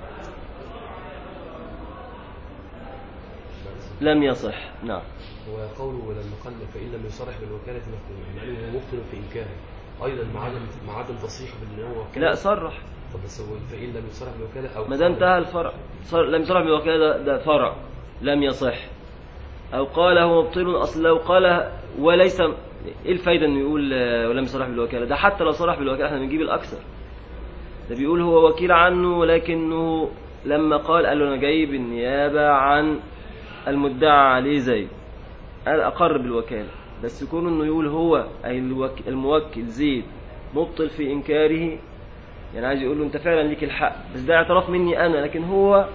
[SPEAKER 1] لم يصح نعم
[SPEAKER 3] وقوله ولما قال فإن لم يصرح بالوكالة مفهوم يعني هو مبطل في إنكاره أيضا مع عدم مع عدم تصريحه بأن هو وكالة
[SPEAKER 1] لا صرح
[SPEAKER 3] طب بس هو فإن لم يصرح بالوكالة أو
[SPEAKER 1] ما ده انتهى الفرع صار لم يصرح بالوكالة ده, ده فرع لم يصح أو قال هو مبطل أصل لو قال وليس إيه الفايدة إنه يقول آه، ولم يصرح بالوكالة ده حتى لو صرح بالوكالة احنا بنجيب الأكثر ده بيقول هو وكيل عنه ولكنه لما قال قال له أنا جاي بالنيابة عن المدعى عليه زي قال أقر بالوكالة بس يكون إنه يقول هو أي الوك- الموكل زيد مبطل في إنكاره يعني عايز يقول له أنت فعلا ليك الحق بس ده اعتراف مني أنا لكن هو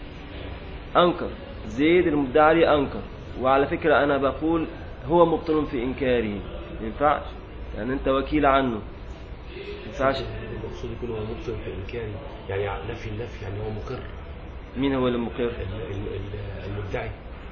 [SPEAKER 1] أنكر زيد المدعي عليه أنكر وعلى فكرة أنا بقول هو مبطل في إنكاره ما ينفعش يعني أنت وكيل عنه ما ينفعش
[SPEAKER 3] المقصود يكون هو مبطل في إنكاره يعني نفي النفي يعني هو مقر
[SPEAKER 1] مين هو المقر
[SPEAKER 3] ال- ال- ال- المدعي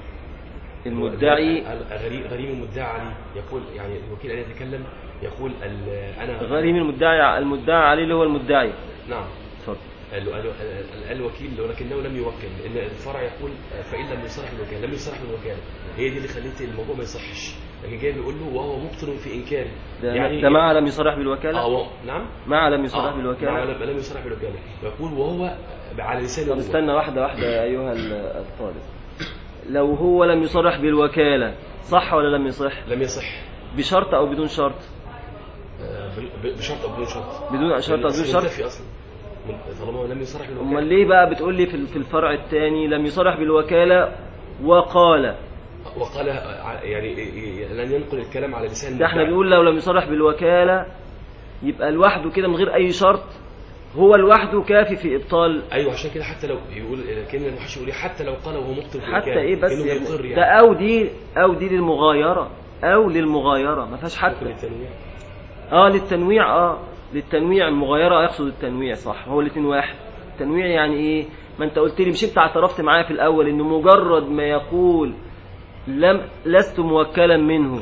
[SPEAKER 1] المدعي
[SPEAKER 3] غريم غريم المدعي عليه يقول يعني الوكيل الذي يتكلم يقول ال- أنا
[SPEAKER 1] غريم المدعي المدعي عليه اللي هو المدعي
[SPEAKER 3] نعم
[SPEAKER 1] اتفضل
[SPEAKER 3] قال له- قال له- قال- قال الوكيل ولكنه لم يوكل لان الفرع يقول فان لم يصرح بالوكاله لم يصرح بالوكاله هي دي اللي خلت الموضوع ما يصحش لكن جاي بيقول له وهو مبطل في انكاره
[SPEAKER 1] ده, ده مع لم يصرح بالوكالة
[SPEAKER 3] اه و- نعم
[SPEAKER 1] مع لم يصرح
[SPEAKER 3] آه،
[SPEAKER 1] بالوكالة
[SPEAKER 3] مع لم لم يصرح بالوكاله ويقول وهو على لسانه
[SPEAKER 1] طب
[SPEAKER 3] هو.
[SPEAKER 1] استنى واحدة واحدة يا أيها ال- الطالب لو هو لم يصرح بالوكالة صح ولا لم يصح
[SPEAKER 3] لم يصح
[SPEAKER 1] بشرط أو بدون شرط
[SPEAKER 3] آه، ب- بشرط او بدون شرط
[SPEAKER 1] بدون شرط أو بدون شرط
[SPEAKER 3] منتفي اصلا من- طالما هو لم يصرح بالوكاله
[SPEAKER 1] أمال ليه بقى بتقول لي في في الفرع الثاني لم يصرح بالوكالة وقال
[SPEAKER 3] وقال يعني لن ينقل الكلام على لسان
[SPEAKER 1] ده احنا
[SPEAKER 3] المدعي.
[SPEAKER 1] بنقول لو لم يصرح بالوكالة يبقى لوحده كده من غير أي شرط هو لوحده كافي في إبطال
[SPEAKER 3] ايوه عشان كده حتى لو يقول كان المحشي يقول إيه، حتى لو قال وهو مبطل في
[SPEAKER 1] حتى
[SPEAKER 3] الوكالة،
[SPEAKER 1] إيه بس
[SPEAKER 3] كأنه
[SPEAKER 1] يعني
[SPEAKER 3] بيقر
[SPEAKER 1] ده أو دي أو دي للمغايرة أو للمغايرة ما فيهاش
[SPEAKER 3] ممكن
[SPEAKER 1] حتى
[SPEAKER 3] التنويع
[SPEAKER 1] اه للتنويع اه للتنويع المغايرة يقصد التنويع صح هو الاتنين واحد التنويع يعني ايه ما انت قلت لي مش انت اعترفت معايا في الاول انه مجرد ما يقول لم لست موكلا منه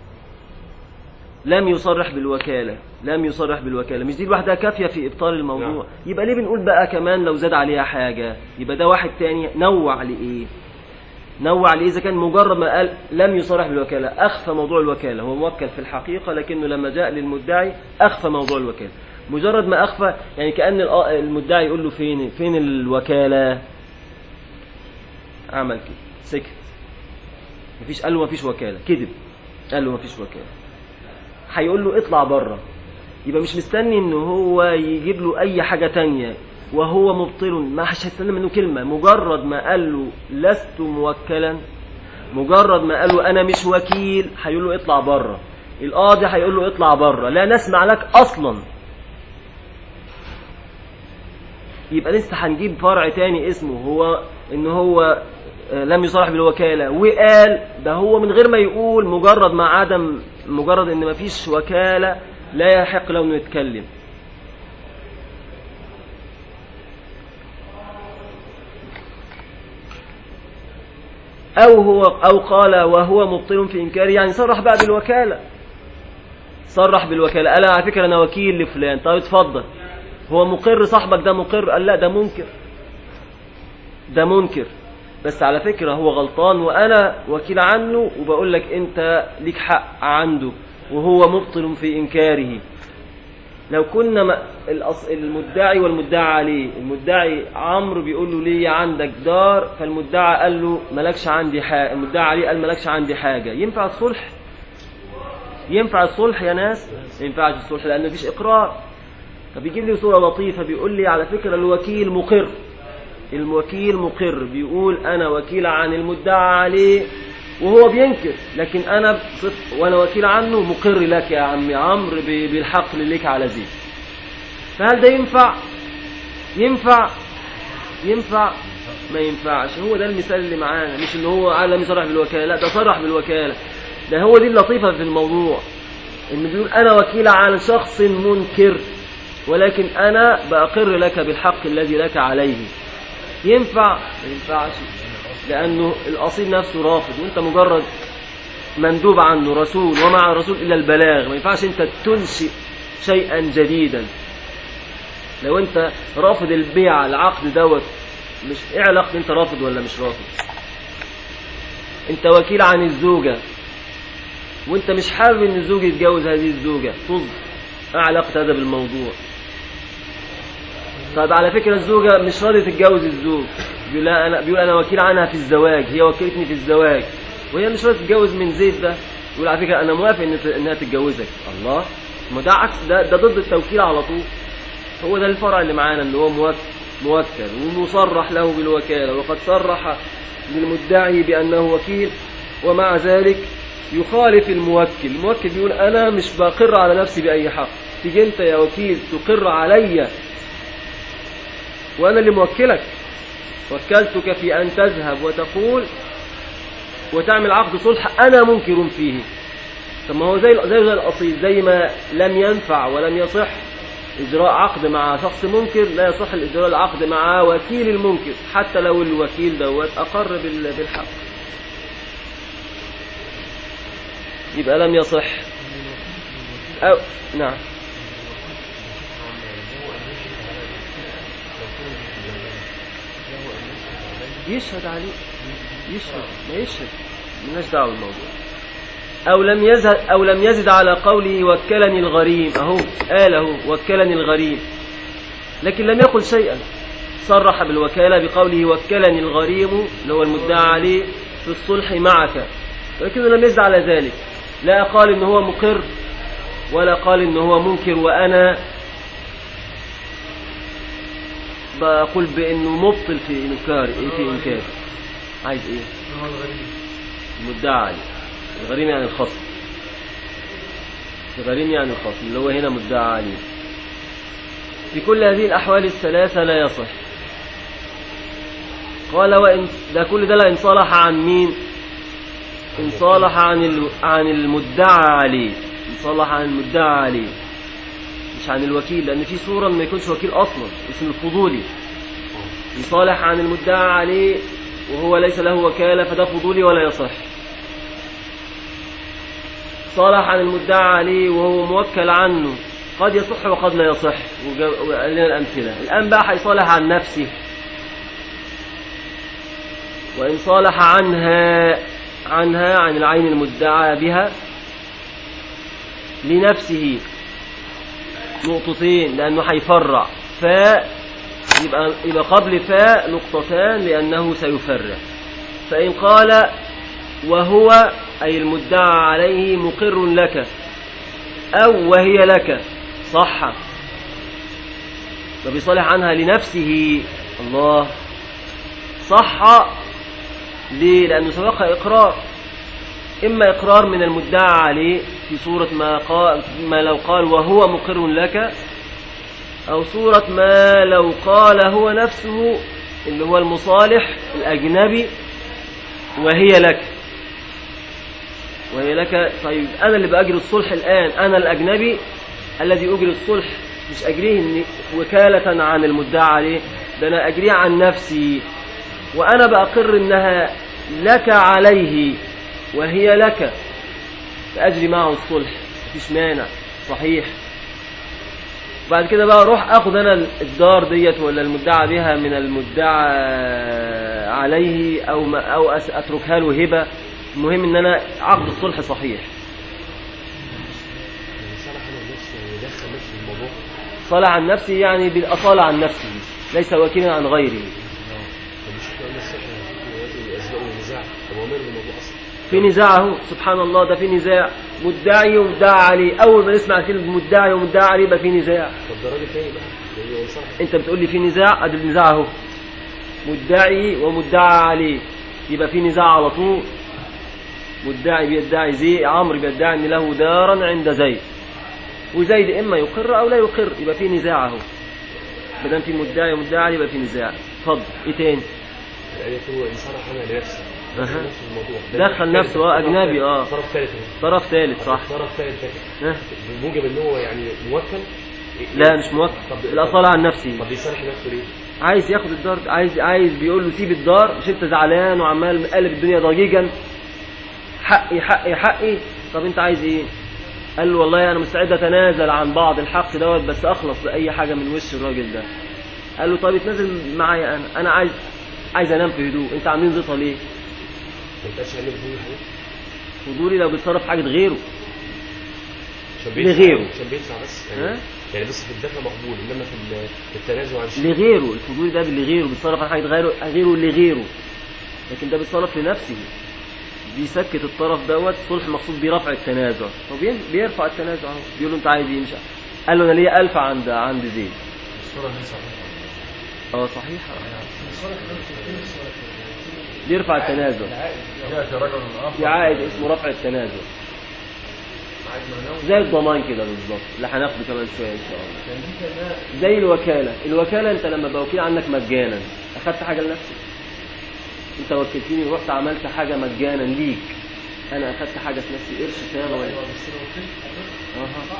[SPEAKER 1] لم يصرح بالوكالة لم يصرح بالوكالة مش دي لوحدها كافية في إبطال الموضوع
[SPEAKER 3] نعم.
[SPEAKER 1] يبقى ليه بنقول بقى كمان لو زاد عليها حاجة يبقى ده واحد تاني نوع لإيه نوع ليه إذا كان مجرد ما قال لم يصرح بالوكالة أخفى موضوع الوكالة هو موكل في الحقيقة لكنه لما جاء للمدعي أخفى موضوع الوكالة مجرد ما أخفى يعني كأن الآ- المدعي يقول له فين فين الوكالة عمل كده سكت مفيش قال له مفيش وكالة كذب قال له مفيش وكالة هيقول له اطلع بره يبقى مش مستني ان هو يجيب له اي حاجة تانية وهو مبطل ما مش هيستنى منه كلمة مجرد ما قال له لست موكلا مجرد ما قال له انا مش وكيل هيقول له اطلع بره القاضي هيقول له اطلع بره لا نسمع لك اصلا يبقى لسه هنجيب فرع تاني اسمه هو ان هو آه، لم يصرح بالوكالة وقال ده هو من غير ما يقول مجرد ما عدم مجرد ان مفيش وكالة لا يحق له انه يتكلم او هو او قال وهو مبطل في انكاره يعني صرح بقى بالوكالة صرح بالوكالة قال على فكرة انا وكيل لفلان طيب اتفضل هو مقر صاحبك ده مقر قال لا ده منكر ده منكر بس على فكرة هو غلطان وأنا وكيل عنه وبقول لك أنت ليك حق عنده وهو مبطل في إنكاره لو كنا م- الأص- المدعي والمدعى عليه المدعي عمرو بيقول له ليه عندك دار فالمدعى قال له مالكش عندي حاجة المدعى عليه قال مالكش عندي حاجة ينفع الصلح ينفع الصلح يا ناس ما ينفعش الصلح لأن مفيش إقرار فبيجيب لي صورة لطيفة بيقول لي على فكرة الوكيل مقر الوكيل مقر بيقول أنا وكيل عن المدعى عليه وهو بينكر لكن أنا بصف وأنا وكيل عنه مقر لك يا عمي عمرو ب- بالحق اللي ليك على زيد فهل ده ينفع ينفع ينفع ما ينفعش هو ده المثال اللي معانا مش ان هو قال لم يصرح بالوكالة لا ده صرح بالوكالة ده هو دي اللطيفة في الموضوع انه بيقول انا وكيل عن شخص منكر ولكن انا باقر لك بالحق الذي لك عليه ينفع ما ينفعش لأنه الأصيل نفسه رافض وأنت مجرد مندوب عنه رسول ومع الرسول إلى البلاغ ما ينفعش أنت تنشئ شيئا جديدا لو أنت رافض البيع العقد دوت مش إيه علاقة أنت رافض ولا مش رافض أنت وكيل عن الزوجة وأنت مش حابب أن الزوج يتجوز هذه الزوجة طز إيه علاقة هذا بالموضوع طيب على فكرة الزوجة مش راضية تتجوز الزوج بيقول لا أنا بيقول أنا وكيل عنها في الزواج هي وكلتني في الزواج وهي مش راضية تتجوز من زيد ده يقول على فكرة أنا موافق إن إنها تتجوزك الله ما ده عكس ده ده ضد التوكيل على طول هو ده الفرع اللي معانا اللي هو موكل موكل ومصرح له بالوكالة وقد صرح للمدعي بأنه وكيل ومع ذلك يخالف الموكل الموكل بيقول أنا مش بقر على نفسي بأي حق تيجي أنت يا وكيل تقر عليا وأنا اللي موكلك وكلتك في أن تذهب وتقول وتعمل عقد صلح أنا منكر فيه طب ما هو زي زي زي الأصيل زي ما لم ينفع ولم يصح إجراء عقد مع شخص منكر لا يصح الإجراء العقد مع وكيل المنكر حتى لو الوكيل دوت أقر بال- بالحق يبقى لم يصح أو نعم يشهد عليه يشهد ما يشهد مالناش دعوه بالموضوع أو لم يزد أو لم يزد على قوله وكلني الغريم أهو قاله وكلني الغريم لكن لم يقل شيئا صرح بالوكالة بقوله وكلني الغريم اللي هو المدعى عليه في الصلح معك ولكنه لم يزد على ذلك لا قال إن هو مقر ولا قال إن هو منكر وأنا بقول بأنه مبطل في إنكار في إنكار عايز إيه؟ المدعى عليه الغريم يعني الخصم الغريم يعني الخصم اللي هو هنا مدعى عليه في كل هذه الأحوال الثلاثة لا يصح قال وإن ده كل ده لا إن صالح عن مين إن صالح عن ال... عن المدعى عليه إن صالح عن المدعى عليه مش عن الوكيل لأن في صورة ما يكونش وكيل أصلا اسم الفضولي إن صالح عن المدعى عليه وهو ليس له وكالة فده فضولي ولا يصح صالح عن المدعى عليه وهو موكل عنه قد يصح وقد لا يصح وجا- وقال لنا الأمثلة الآن بقى هيصالح عن نفسه وإن صالح عنها عنها عن العين المدعى بها لنفسه نقطتين لأنه هيفرع فاء يبقى يبقى قبل فاء نقطتان لأنه سيفرع فإن قال وهو أي المدعى عليه مقر لك أو وهي لك صح فبيصالح عنها لنفسه الله صح ليه لأنه سبقها إقرار إما إقرار من المدعى عليه في صورة ما, قال ما لو قال وهو مقر لك أو صورة ما لو قال هو نفسه اللي هو المصالح الأجنبي وهي لك وهي لك طيب أنا اللي بأجري الصلح الآن أنا الأجنبي الذي أجري الصلح مش أجريه إني وكالة عن المدعى عليه ده أنا أجريه عن نفسي وأنا بأقر إنها لك عليه وهي لك فأجري معه الصلح مفيش مانع صحيح بعد كده بقى اروح اخد انا الدار ديت ولا المدعى بها من المدعى عليه او ما او أس- اتركها له هبه المهم ان انا عقد الصلح صحيح
[SPEAKER 3] يعني صالح على نفسه يعني يدخل نفسه في الموضوع
[SPEAKER 1] صالح عن نفسه يعني بالاصاله عن نفسه ليس وكيلا عن غيره
[SPEAKER 3] طب مش احنا قلنا الصحة دلوقتي اسباب النزاع طب هو ماله الموضوع اصلا
[SPEAKER 1] في نزاع اهو سبحان الله ده في نزاع مدعي ومدعى عليه اول ما نسمع كلمه مدعي ومدعى عليه يبقى في نزاع
[SPEAKER 3] طب ده راجل تاني بقى يعني هو صالح
[SPEAKER 1] انت بتقول لي في نزاع ادي النزاع اهو مدعي ومدعى عليه يبقى في نزاع على طول مدعي بيدعي زي عمرو بيدعي ان له دارا عند زيد وزيد اما يقر او لا يقر يبقى في نزاع اهو ما دام في مدعي ومدعي عليه يبقى في نزاع اتفضل ايه تاني
[SPEAKER 3] يعني يكون انسان حمل لنفسه
[SPEAKER 1] أها.
[SPEAKER 3] دخل نفسه في الموضوع
[SPEAKER 1] دخل نفسه، اه، أجنبي، اه.
[SPEAKER 3] طرف ثالث اهو.
[SPEAKER 1] طرف ثالث صح
[SPEAKER 3] طرف ثالث ده
[SPEAKER 1] ها؟
[SPEAKER 3] بموجب ان هو يعني موكل
[SPEAKER 1] لا مش موكل
[SPEAKER 3] طب
[SPEAKER 1] الاصاله عن نفسه
[SPEAKER 3] طب يصالح نفسه ليه؟
[SPEAKER 1] عايز ياخد الدار عايز عايز بيقول له سيب الدار مش انت زعلان وعمال قلب الدنيا ضجيجا حقي حقي حقي طب انت عايز ايه قال له والله انا مستعد اتنازل عن بعض الحق دوت بس اخلص باي حاجه من وش الراجل ده قال له طب اتنازل معايا انا انا عايز عايز انام في هدوء انت عاملين زيطه ليه
[SPEAKER 3] ما يبقاش عليه فضول حاجه
[SPEAKER 1] فضولي لو بيتصرف في حاجه غيره
[SPEAKER 3] عشان بيدفع
[SPEAKER 1] لغيره.
[SPEAKER 3] عشان بيدفع بس
[SPEAKER 1] ها؟
[SPEAKER 3] يعني, يعني بس في الدفع مقبول انما في ال- في التنازل عن شيء
[SPEAKER 1] لغيره الفضولي ده لغيره بيتصرف على حاجه غيره غيره لغيره لكن ده بيتصرف لنفسه بيسكت الطرف دوت صلح مقصود برفع التنازع فبيرفع التنازع اهو بيقول له انت عايز ايه مش عارف. قال له انا ليا ألف عند عند زيد
[SPEAKER 5] الصورة دي صحيحة
[SPEAKER 1] اه صحيح بيرفع التنازع
[SPEAKER 5] يأتي رجل آخر
[SPEAKER 1] في عائد اسمه رفع التنازع زي الضمان كده بالظبط اللي هناخده كمان شويه ان شاء الله زي الوكاله الوكاله انت لما بوكيل عنك مجانا اخدت حاجه لنفسك انت وكلتني ورحت عملت حاجه مجانا ليك انا اخدت حاجه في نفسي قرش صيانه ولا اها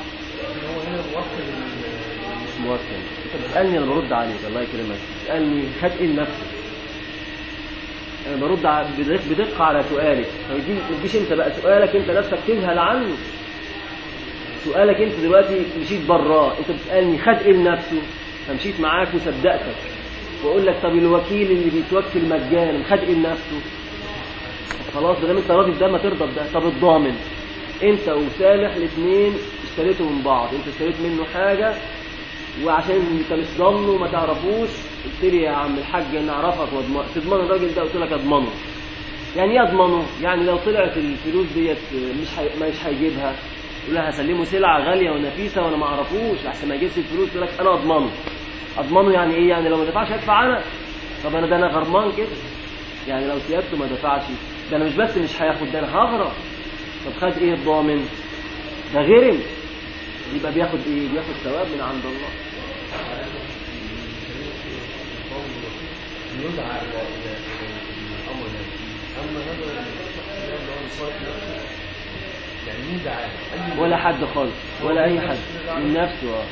[SPEAKER 1] مش موكل انت بتسالني انا برد عليك الله يكرمك تسالني خد ايه لنفسك انا برد ع- بدق- بدقه على سؤالك ما تجيش- ما تجيش انت بقى سؤالك انت نفسك تذهل عنه سؤالك انت دلوقتي مشيت براه انت بتسالني خد ايه لنفسه فمشيت معاك وصدقتك واقول لك طب الوكيل اللي بيتوكل مجانا خد ايه لنفسه خلاص ما دام انت راضي بده ما ترضى بده طب الضامن انت وصالح الاثنين اشتريتوا من بعض انت اشتريت منه حاجه وعشان انت مش ضامنه وما تعرفوش قلت لي يا عم الحاج نعرفك واضمن تضمن الراجل ده قلت لك اضمنه يعني ايه اضمنه يعني لو طلعت الفلوس ديت مش حي... مش هيجيبها يقول لها هسلمه سلعه غاليه ونفيسه وانا ما اعرفوش احسن ما يجيبش الفلوس يقول لك انا اضمنه اضمنه يعني ايه يعني لو ما دفعش هدفع انا طب انا ده انا غرمان كده يعني لو سيادته ما دفعش ده انا مش بس مش هياخد ده انا هغرق طب خد ايه الضامن ده غرم يبقى بياخد ايه بياخد ثواب من عند الله
[SPEAKER 2] يدعى الى الى الامر ده اما هذا اللي هو لصالح نفسه يعني يدعى اي
[SPEAKER 1] ولا حد خالص ولا اي حد من نفسه اه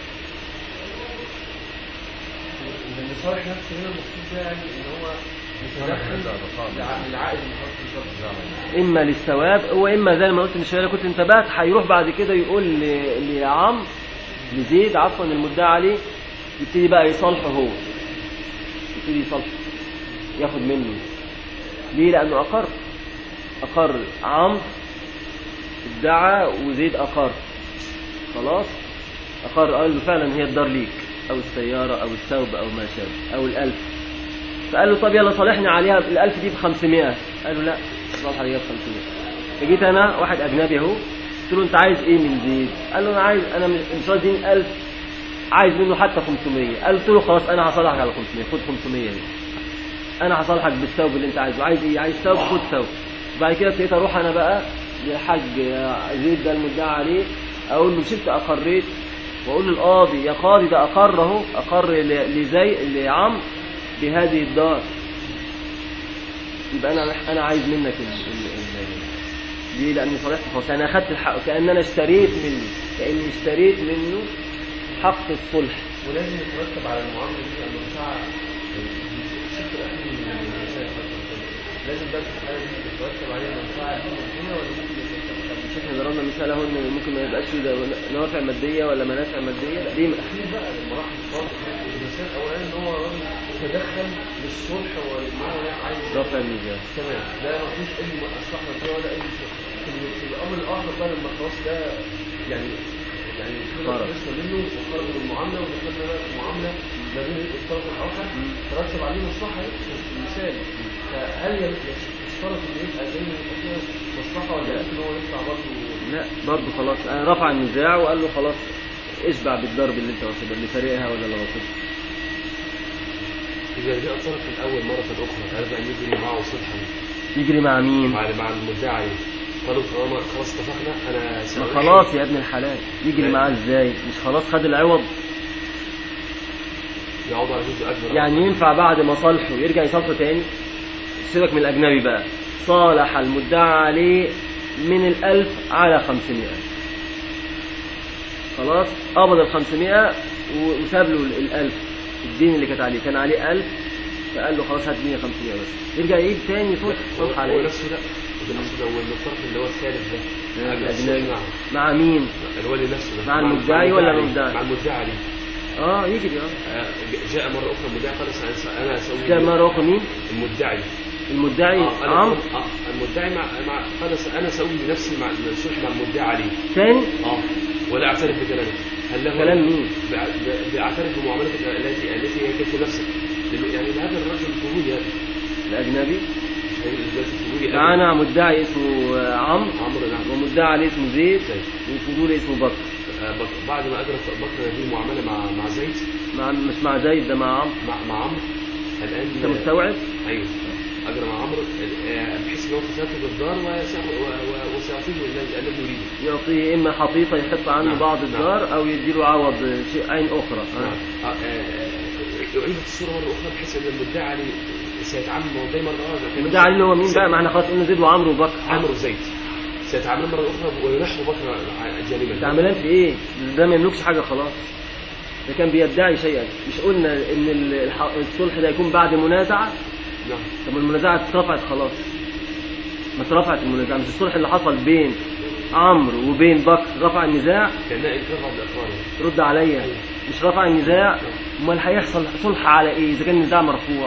[SPEAKER 2] إذا لصالح نفسه هنا المقصود ده يعني ان هو يتدخل لع- للعائد المخصص بالشرط
[SPEAKER 1] اما للثواب واما زي ما قلت من شويه كنت انتبهت هيروح بعد كده يقول ل- لعم لزيد عفوا المدعي عليه يبتدي بقى يصالحه هو يبتدي يصالحه ياخد منه ليه لانه اقر اقر عمرو ادعى وزيد اقر خلاص اقر قال له فعلا هي الدار ليك او السياره او الثوب او ما شابه او الالف فقال له طب يلا صالحني عليها الألف دي ب 500 قال له لا صالح عليها ب 500 فجيت أنا واحد أجنبي أهو قلت له أنت عايز إيه من زيد؟ قال له أنا عايز أنا مش مش راضيين 1000 عايز منه حتى 500 قال قلت له خلاص أنا هصالحك على 500 خد 500 دي أنا هصالحك بالثوب اللي أنت عايزه عايز إيه؟ عايز ثوب خد ثوب وبعد كده ابتديت أروح أنا بقى للحاج زيد ده المدعى عليه أقول له مش أنت أقريت وأقول للقاضي يا قاضي ده أقر أهو أقر ل- لزي لعمرو بهذه الدار يبقى انا انا عايز منك ال ال ال ليه لاني صالحت خلاص انا اخدت الحق كان انا اشتريت منه كاني اشتريت منه حق الصلح
[SPEAKER 2] ولازم يترتب على المعامله دي المنفعه الشق الاخير من المسائل لازم بقى في الحاله دي يترتب عليها المنفعه دي ممكنه ولا ممكن يترتب عليها
[SPEAKER 1] مش احنا ضربنا مثال اهو ان ممكن ما يبقاش فيه ده نوافع ماديه ولا منافع ماديه لا دي
[SPEAKER 2] الاخير بقى المراحل الفاضله المثال الاولاني ان هو راجل يتدخل للصلح وان هو عايز
[SPEAKER 1] رفع الميزان
[SPEAKER 2] تمام ده ما فيش اي مصلحه فيه ولا اي شيء في ال- في الامر الاخر بقى لما خلاص ده يعني يعني
[SPEAKER 1] خرج.
[SPEAKER 2] خلصنا منه وخرج من المعامله ودخلنا بقى في معامله ما بين الطرف الاخر ترتب عليه مصلحه في المثال فهل يشترط ان يبقى زي ما يبقى فيها مصلحه ولا ممكن هو يطلع برضه
[SPEAKER 1] لا برضه خلاص انا رفع النزاع وقال له خلاص اشبع بالضرب اللي انت واخدها اللي فارقها ولا اللي واخدها
[SPEAKER 3] إذا جاء الطرف الأول مرة أخرى هذا أن يجري معه صلحا
[SPEAKER 1] يجري مع مين
[SPEAKER 3] مع مع المدعي عليه قالوا طالما خلاص اتفقنا أنا
[SPEAKER 1] ما
[SPEAKER 3] سأرحل.
[SPEAKER 1] خلاص يا ابن الحلال يجري معاه ازاي مش خلاص خد العوض
[SPEAKER 3] يعود على جزء أكبر
[SPEAKER 1] يعني ينفع بعد ما صالحه يرجع يصالحه تاني سيبك من الأجنبي بقى صالح المدعى عليه من الألف على خمسمائة خلاص قبض الخمسمائة وساب له الألف الدين اللي كانت عليه كان عليه 1000 فقال له خلاص هات 150 بس يرجع يعيد تاني صلح صلح
[SPEAKER 3] هو
[SPEAKER 1] عليه
[SPEAKER 3] نفسه ده ده نفسه ده والطرف اللي هو الثالث ده قبل
[SPEAKER 1] الأجنبي
[SPEAKER 3] الصلح
[SPEAKER 1] مع مين؟
[SPEAKER 3] معه الولي نفسه ده
[SPEAKER 1] مع المدعي ولا المدعي؟
[SPEAKER 3] مع المدعي عليه
[SPEAKER 1] اه يجري اه
[SPEAKER 3] آه، جاء مرة أخرى المدعي قال سأ- أنا أسوي
[SPEAKER 1] ده مرة أخرى مين؟
[SPEAKER 3] المدعي
[SPEAKER 1] المدعي
[SPEAKER 3] آه، أنا
[SPEAKER 1] عمرو
[SPEAKER 3] آه، المدعي مع مع قال س- أنا أسوي لنفسي مع الصلح مع المدعي عليه
[SPEAKER 1] تاني
[SPEAKER 3] اه ولا أعترف بكلامه هل له
[SPEAKER 1] كلام مين؟
[SPEAKER 3] بع- ب- بأعترف بمعاملتك التي التي هي كيف نفسك لأنه يعني هذا الرجل فضولي هذا
[SPEAKER 1] الأجنبي
[SPEAKER 3] هي دلوقتي فضولي أوي.
[SPEAKER 1] معانا مدعي اسمه آه، عمرو
[SPEAKER 3] عمرو نعم
[SPEAKER 1] ومدعي عليه اسمه زيد
[SPEAKER 3] زيد.
[SPEAKER 1] وفضولي اسمه بكر
[SPEAKER 3] آه، بك- بعد ما أدرك بكر هذه المعاملة مع مع زيد
[SPEAKER 1] مع مش مع زيد ده مع عمرو
[SPEAKER 3] مع مع عمرو الآن
[SPEAKER 1] انت مستوعب؟
[SPEAKER 3] ايوه اجرى مع عمرو آه، بحيث ان هو تسافر الدار وسيع- و- و- وسيعطيه الذي الذي يريده
[SPEAKER 1] يعطيه إما حقيقة يحط عنه
[SPEAKER 3] نعم،
[SPEAKER 1] بعض
[SPEAKER 3] نعم.
[SPEAKER 1] الدار أو يديله عوض شيء عين أخرى
[SPEAKER 3] نعم.
[SPEAKER 1] آه.
[SPEAKER 3] آه، آه، أعيدت الصورة مرة أخرى بحيث أن المدعي عليه سيتعامل مع المدعي مرة أخرى
[SPEAKER 1] المدعي عليه اللي هو مين بقى؟ ما احنا خلاص قلنا زيد وعمرو وبكر
[SPEAKER 3] عمرو زيد سيتعامل مرة أخرى وينحو بكر جانبا
[SPEAKER 1] تعملان في ايه ده ما يملكش حاجه خلاص ده كان بيدعي شيئا مش قلنا ان ال- الح- الصلح ده يكون بعد منازعه
[SPEAKER 3] نعم
[SPEAKER 1] طب المنازعه اترفعت خلاص ما اترفعت المنازعه مش الصلح اللي حصل بين عمرو وبين بكر رفع النزاع
[SPEAKER 3] كأنها انقطع بالأقرار يعني.
[SPEAKER 1] رد عليا مش رفع النزاع امال هيحصل صلح على ايه اذا كان النزاع مرفوع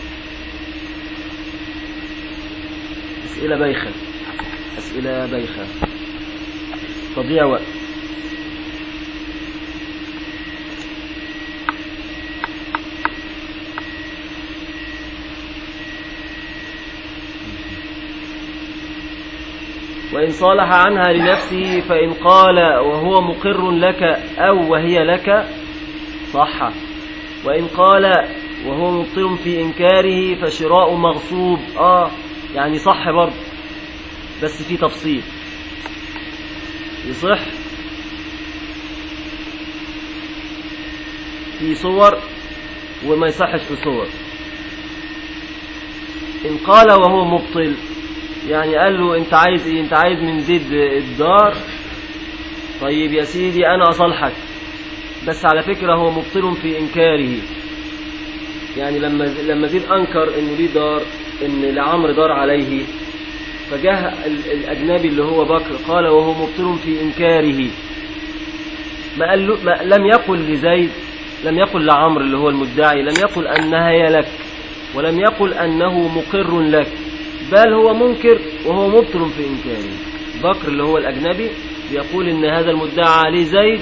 [SPEAKER 1] اسئله بايخه اسئله بايخه تضييع وقت وإن صالح عنها لنفسه فإن قال وهو مقر لك أو وهي لك صح وإن قال وهو مبطل في إنكاره فشراء مغصوب آه يعني صح برضه بس في تفصيل يصح في صور وما يصحش في صور إن قال وهو مبطل يعني قال له انت عايز ايه انت عايز من زيد الدار طيب يا سيدي انا اصالحك بس على فكرة هو مبطل في انكاره يعني لما لما زيد انكر انه ليه دار ان لعمرو دار عليه فجاه ال- الاجنبي اللي هو بكر قال وهو مبطل في انكاره ما قال له ما لم يقل لزيد لم يقل لعمرو اللي هو المدعي لم يقل انها هي لك ولم يقل انه مقر لك بل هو منكر وهو مبطل في انكاره بكر اللي هو الاجنبي بيقول ان هذا المدعى عليه زيد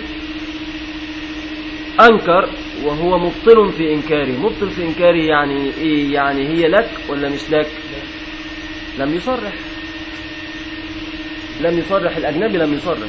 [SPEAKER 1] انكر وهو مبطل في انكاره مبطل في انكاره يعني ايه يعني هي لك ولا مش لك لم يصرح لم يصرح الاجنبي لم يصرح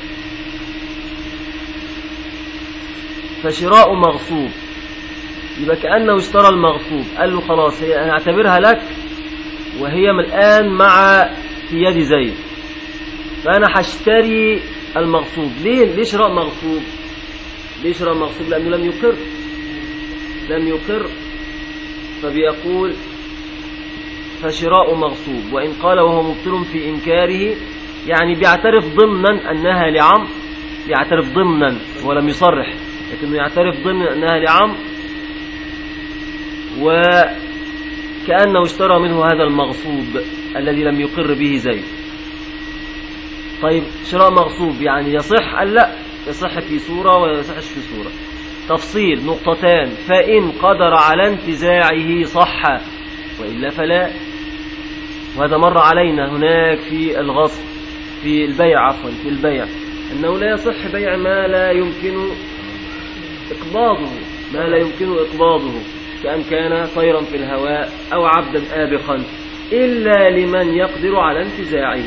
[SPEAKER 1] فشراء مغصوب يبقى كانه اشترى المغصوب قال له خلاص هي انا اعتبرها لك وهي من الآن مع في يد زيد فأنا هشتري المغصوب ليه ليه شراء مغصوب ليه شراء مغصوب لأنه لم يقر لم يقر فبيقول فشراء مغصوب وإن قال وهو مبطل في إنكاره يعني بيعترف ضمنا أنها لعم يعترف ضمنا ولم يصرح لكنه يعترف ضمنا أنها لعم و كأنه اشترى منه هذا المغصوب الذي لم يقر به زيد طيب شراء مغصوب يعني يصح قال لا يصح في صورة ولا يصحش في صورة تفصيل نقطتان فإن قدر على انتزاعه صح وإلا فلا وهذا مر علينا هناك في الغصب في البيع عفوا في البيع أنه لا يصح بيع ما لا يمكن إقباضه ما لا يمكن إقباضه كأن كان طيرا في الهواء أو عبدا آبقا إلا لمن يقدر على انتزاعه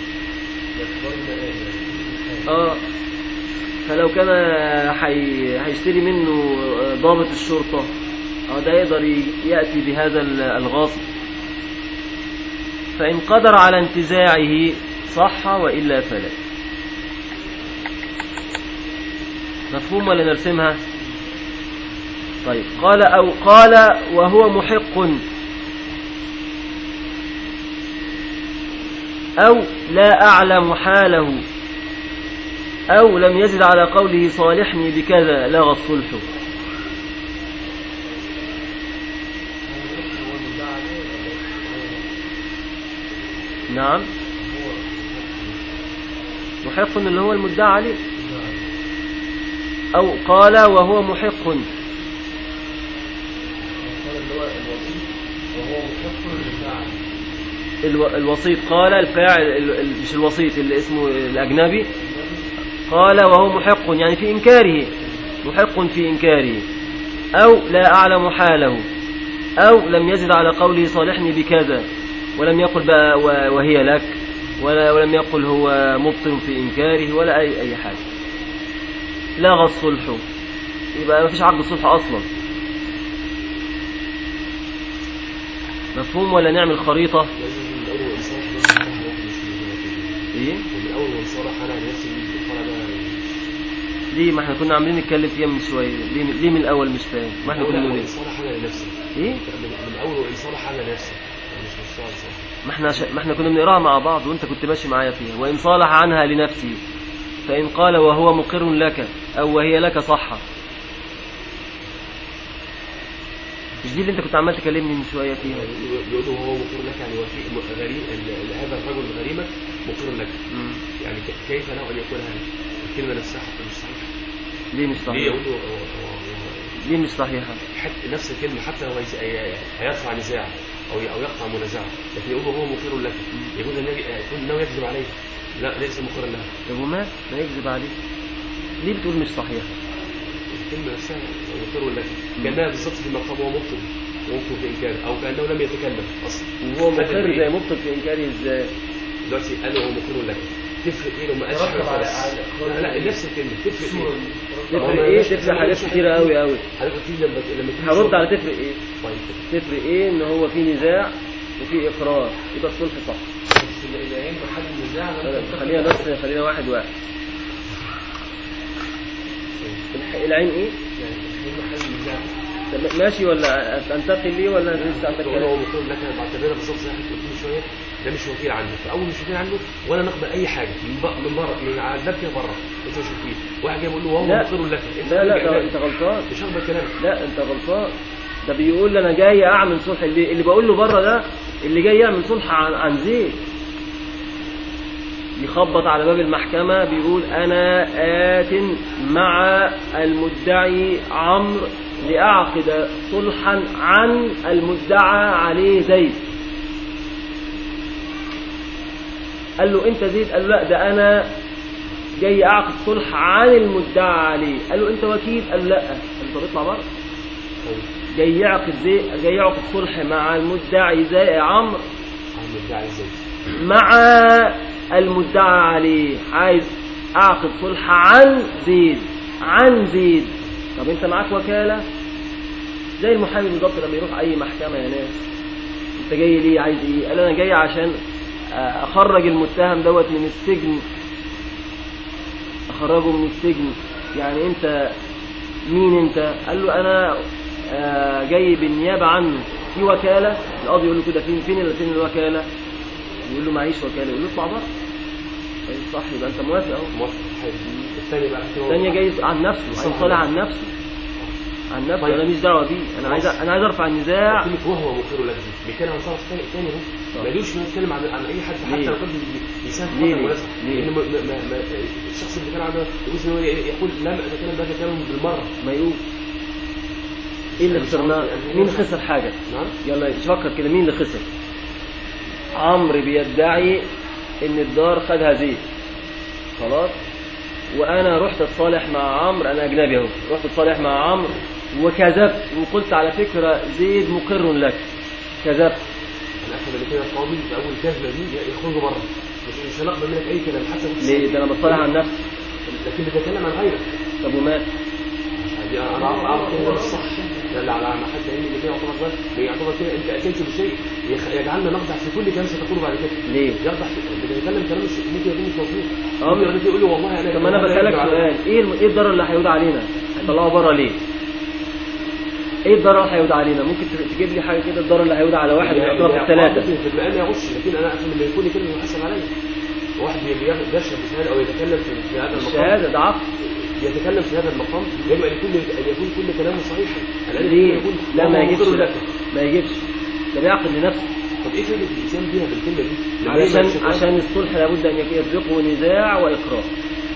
[SPEAKER 1] آه فلو كان حي... هيشتري منه ضابط الشرطة آه ده يقدر ي- يأتي بهذا ال- الغاصب فإن قدر على انتزاعه صح وإلا فلا مفهوم ولا نرسمها طيب قال أو قال وهو محق أو لا أعلم حاله أو لم يزد على قوله صالحني بكذا لغى الصلح نعم محق اللي هو المدعى عليه أو قال وهو محق
[SPEAKER 2] قال اللي هو الوسيط وهو مكفر للمدعي
[SPEAKER 1] الو... الوسيط قال الفاعل ال... ال- مش الوسيط اللي اسمه الأجنبي قال وهو محق يعني في إنكاره محق في إنكاره أو لا أعلم حاله أو لم يزد على قوله صالحني بكذا ولم يقل بقى و- وهي لك ولا ولم يقل هو مبطل في إنكاره ولا أي أي حاجة لغى الصلح يبقى ما فيش عقد صلح أصلا مفهوم ولا نعمل خريطة
[SPEAKER 3] لازم من اول وانصرح بس صراحه واحد مش من
[SPEAKER 1] إيه
[SPEAKER 3] ومن اول وانصرح انا على نفسي الفرع ده
[SPEAKER 1] ليه ما احنا كنا عاملين نتكلم فيها من شوية ليه, ليه من الأول مش فاهم ما احنا كنا
[SPEAKER 3] من
[SPEAKER 1] بنقول
[SPEAKER 3] اول
[SPEAKER 1] ايه
[SPEAKER 3] وانصرح انا لنفسي
[SPEAKER 1] ايه
[SPEAKER 3] من, من اول وانصرح انا لنفسي مش مشروع صح
[SPEAKER 1] ما احنا ش... ما احنا كنا بنقراها مع بعض وانت كنت ماشي معايا فيها وإن صالح عنها لنفسه فإن قال وهو مقر لك أو وهي لك صح مش دي اللي انت كنت عمال تكلمني من شوية فيها
[SPEAKER 3] بيقولوا هو مقر لك يعني وفي غريم ال- ال- هذا الرجل غريمك مقر لك
[SPEAKER 1] مم.
[SPEAKER 3] يعني ك- كيف له ان يكون هذا الكلمه نفسها حتى مش صحيحه
[SPEAKER 1] ليه مش
[SPEAKER 3] ليه
[SPEAKER 1] صحيح
[SPEAKER 3] يقول له هو- هو- هو-
[SPEAKER 1] ليه مش صحيحة
[SPEAKER 3] حتى نفس الكلمه حتى لو هيز- هي- هيرفع نزاع او ي- او يقطع منازعه لكن يقول له هو مقر لك يقول ان يكون انه يكذب عليه لا ليس مقرا لها
[SPEAKER 1] طب وما ما يكذب عليك ليه بتقول مش صحيحة
[SPEAKER 3] الكلمه نفسها مقر لك كانها بالظبط في المقام هو مبطل مبطل في انكار او كانه لم يتكلم اصلا
[SPEAKER 1] وهو
[SPEAKER 3] خد
[SPEAKER 1] مقر
[SPEAKER 3] البيت.
[SPEAKER 1] زي مبطل في إنكاره ازاي
[SPEAKER 3] دلوقتي قال هو مقر لك تفرق ايه لو ما قالش
[SPEAKER 2] ترتب
[SPEAKER 3] حاجه
[SPEAKER 2] على-
[SPEAKER 3] خالص
[SPEAKER 2] على-
[SPEAKER 3] لا لا نفس الكلمه تفرق ايه
[SPEAKER 1] تفرق ايه تفرق حاجات كتيرة قوي قوي
[SPEAKER 3] حضرتك في لما لما تيجي
[SPEAKER 1] هرد
[SPEAKER 3] شغل-
[SPEAKER 1] على تفرق ايه
[SPEAKER 3] طيب
[SPEAKER 1] تفرق ايه ان هو في نزاع وفي اقرار يبقى الصلح صح
[SPEAKER 2] بس اذا ينفع حد النزاع لم
[SPEAKER 1] خلينا بس خلينا واحد واحد الح- العين ايه
[SPEAKER 2] يعني ينفع حد النزاع
[SPEAKER 1] طب ماشي ولا انتقل ليه ولا لسه عندك
[SPEAKER 3] بقول هو
[SPEAKER 1] كلام
[SPEAKER 3] مقر لك انا بعتبرها بالظبط زي ما انت قلت من شويه ده مش وكيل عنده فاول مش وكيل عنده ولا نقبل اي حاجه من بق- من بره من على الباب كده بره انت مش وكيل واحد جاي بيقول له وهو
[SPEAKER 1] لا.
[SPEAKER 3] مقر لك انت
[SPEAKER 1] لا لا
[SPEAKER 3] بترجع
[SPEAKER 1] ده
[SPEAKER 3] لك.
[SPEAKER 1] انت غلطان
[SPEAKER 3] مش هقبل كلامك
[SPEAKER 1] لا انت غلطان ده بيقول لي انا جاي اعمل صلح اللي, اللي بقول له بره ده اللي جاي يعمل صلح عن, عن زيد يخبط على باب المحكمة بيقول أنا آت مع المدعي عمرو لأعقد صلحا عن المدعى عليه زيد قال له أنت زيد قال له لا ده أنا جاي أعقد صلح عن المدعى عليه قال له أنت وكيل قال له لا قال له طب اطلع بره
[SPEAKER 3] طيب
[SPEAKER 1] جاي يعقد زي جاي يعقد صلح مع المدعي زي عمرو
[SPEAKER 3] عم الداعي ازاي
[SPEAKER 1] مع المدعى عليه عايز اعقد صلح عن زيد عن زيد طب انت معاك وكالة زي المحامي بالظبط لما يروح اي محكمة يا ناس انت جاي ليه عايز ايه قال انا جاي عشان اخرج المتهم دوت من السجن اخرجه من السجن يعني انت مين انت قال له انا آه، جاي بالنيابة عنه في وكالة القاضي يقول له كده فين فين فين الوكالة يقول له معيش وكالة يقول له اطلع بره طيب صح يبقى انت موافق اهو
[SPEAKER 3] موافق حلو الثاني بقى كده هو-
[SPEAKER 1] الثانية جاي عن نفسه عايز صالح عن نفسه عن نفسه
[SPEAKER 3] طيب.
[SPEAKER 1] انا مش دعوة بيه انا عايز انا عايز ارفع النزاع
[SPEAKER 3] كلمة وهو مقر لك دي بيتكلم عن طرف ثاني ثاني
[SPEAKER 1] طب.
[SPEAKER 3] اهو مالوش انه يتكلم عن عن اي حد حتى
[SPEAKER 1] ليه؟
[SPEAKER 3] لو كان بي- بيساهم في
[SPEAKER 1] ليه؟
[SPEAKER 3] خطأ مناسبة
[SPEAKER 1] ليه؟
[SPEAKER 3] لان ما- ما- ما- ما- الشخص اللي بيتكلم عنه يجوز ان هو يقول لم اتكلم بهذا الكلام بالمره
[SPEAKER 1] ما يقول ايه اللي
[SPEAKER 3] مش
[SPEAKER 1] خسرناه
[SPEAKER 3] عارف يعني
[SPEAKER 1] مين
[SPEAKER 3] إيه؟
[SPEAKER 1] خسر حاجة
[SPEAKER 3] نعم
[SPEAKER 1] يلا فكر كده مين اللي خسر عمرو بيدعي ان الدار خدها زيد خلاص وانا رحت اتصالح مع عمرو انا اجنبي اهو رحت اتصالح مع عمرو وكذبت وقلت على فكرة زيد مقر لك كذبت
[SPEAKER 3] انا افهم ان كده القاضي في اول كذبه دي يخرجوا بره مش مش هنقبل منك اي كلام حتى لو
[SPEAKER 1] ليه ده انا بصالح عن نفسي
[SPEAKER 3] لكن بتكلم عن غيرك
[SPEAKER 1] طب ومات
[SPEAKER 3] دي انا انا اعرف اعرف كده مش صح لا لا على ما حد علمي ان كده يعتبر ده يعتبر كده انت اتيت بشيء يخ- يجعلنا نخضع في كل كلام ستقوله بعد كده
[SPEAKER 1] ليه
[SPEAKER 3] يخضع في اللي بيتكلم كلام مش ممكن يكون مش مظبوط
[SPEAKER 1] اه،
[SPEAKER 3] ممكن يجي يقول له والله انا
[SPEAKER 1] طب ما انا
[SPEAKER 3] أنا
[SPEAKER 1] بسألك
[SPEAKER 3] يكذب عليا.
[SPEAKER 1] سؤال ايه الم- ايه الضرر اللي هيعود علينا هيطلعه بره ليه ايه الضرر اللي هيعود علينا ممكن ت- تجيب لي حاجه كده الضرر اللي هيعود على واحد
[SPEAKER 3] يعني
[SPEAKER 1] ويحطها في الثلاثه
[SPEAKER 3] ممكن في المقام يغش لكن انا افهم لما يكون كلمه يحسب عليا واحد بي- بياخد بيشرب بشهاده او يتكلم في في هذا المقام
[SPEAKER 1] الشهاده ده عقد
[SPEAKER 3] يتكلم في هذا المقام يجب ان يكون ان يكون كل كلامه صحيحا الآن
[SPEAKER 1] ليه
[SPEAKER 3] يكون
[SPEAKER 1] لا ما
[SPEAKER 3] وهو
[SPEAKER 1] يجيبش
[SPEAKER 3] مقر
[SPEAKER 1] ده.
[SPEAKER 3] لك
[SPEAKER 1] ما يجيبش ده بيعقد لنفسه
[SPEAKER 3] طب ايه فايده الالزام بيها بالكلمه دي؟ لما هي
[SPEAKER 1] علشان
[SPEAKER 3] مش-
[SPEAKER 1] عشان الصلح لابد ان يسبقه نزاع واقرار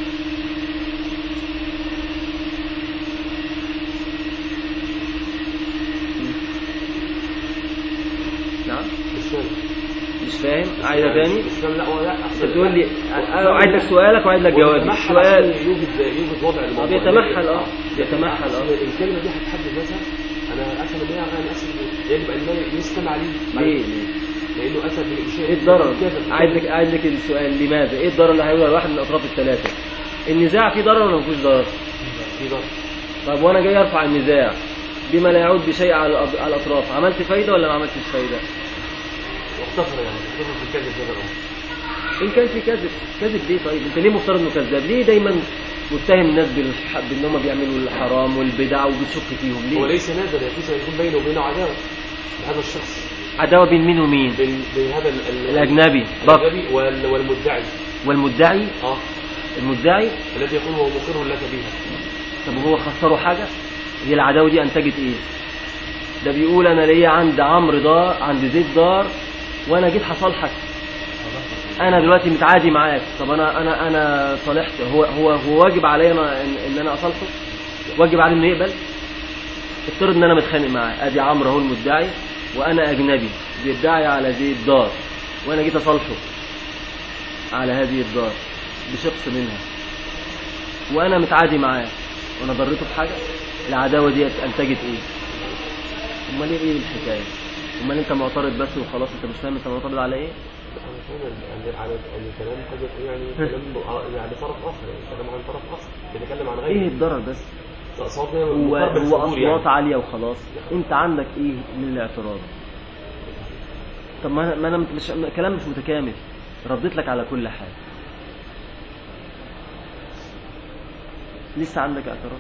[SPEAKER 1] نعم
[SPEAKER 3] مش فاهم
[SPEAKER 1] مش فاهم عايزه تاني
[SPEAKER 3] مش فاهم لا هو لا
[SPEAKER 1] انت بتقول لي انا اعيد لك سؤالك واعيد لك جوابي
[SPEAKER 3] السؤال
[SPEAKER 1] السؤال
[SPEAKER 3] يوجد يوجد وضع
[SPEAKER 1] اه
[SPEAKER 3] الموضوع
[SPEAKER 1] بيتمحل اه بيتمحل
[SPEAKER 3] أصل
[SPEAKER 1] اه
[SPEAKER 3] الكلمه دي هتحدد مثلا انا افهم ان هي انا اسف يجب ان لا يستمع لي
[SPEAKER 1] ليه ليه
[SPEAKER 3] لانه اتى بشيء
[SPEAKER 1] ايه الضرر
[SPEAKER 3] كذا
[SPEAKER 1] عايز لك عايز لك السؤال لماذا ايه الضرر اللي هيقوله الواحد من الاطراف الثلاثه النزاع فيه ضرر ولا ما فيهوش ضرر
[SPEAKER 3] في ضرر
[SPEAKER 1] طب وانا جاي ارفع النزاع بما لا يعود بشيء على الأض- على الاطراف عملت فايده ولا ما عملتش فايده
[SPEAKER 3] واختصر يعني اختصر في الكذب هذا الامر
[SPEAKER 1] ان كان في كذب كذب ليه طيب انت ليه مفترض انه كذاب ليه دايما متهم الناس بالح- بان هم بيعملوا الحرام والبدع وبتشك فيهم
[SPEAKER 3] هو
[SPEAKER 1] ليه
[SPEAKER 3] ليس نادر يجوز ان يكون بينه وبينه عداوه بهذا الشخص
[SPEAKER 1] عداوه بين مين ومين
[SPEAKER 3] بين بين هذا ال- ال-
[SPEAKER 1] الاجنبي بكر
[SPEAKER 3] الاجنبي وال- والمدعي
[SPEAKER 1] والمدعي
[SPEAKER 3] اه
[SPEAKER 1] المدعي
[SPEAKER 3] الذي يكون هو مقر لك بها
[SPEAKER 1] طب هو خسره حاجه هي العداوه دي انتجت ايه ده بيقول انا ليا عند عمرو دار عند زيد دار وانا جيت هصالحك انا دلوقتي متعادي معاك طب انا انا انا صالحت هو هو هو واجب عليا انا ان, ان انا اصالحه واجب عليه انه يقبل افترض ان انا متخانق معاه ادي عمرو هو المدعي وانا اجنبي بيدعي على زيد دار وانا جيت اصالحه على هذه الدار بشخص منها وانا متعادي معاه وانا ضريته بحاجه العداوه دي انتجت ايه امال ايه ايه الحكايه امال انت معترض بس وخلاص انت مش فاهم انت معترض على ايه
[SPEAKER 3] انا فاهم ان على ان الكلام قد يكون يعني كلام يعني طرف اخر يعني كلام عن طرف اخر بيتكلم عن
[SPEAKER 1] ايه
[SPEAKER 3] غيره
[SPEAKER 1] الضرر بس
[SPEAKER 3] اقصاد
[SPEAKER 1] هو
[SPEAKER 3] مقابل
[SPEAKER 1] هو
[SPEAKER 3] الفضول
[SPEAKER 1] اصوات
[SPEAKER 3] يعني
[SPEAKER 1] عاليه وخلاص انت عندك ايه من الاعتراض طب ما انا ما انا مش كلام مش متكامل رديت لك على كل حاجه لسه عندك اعتراض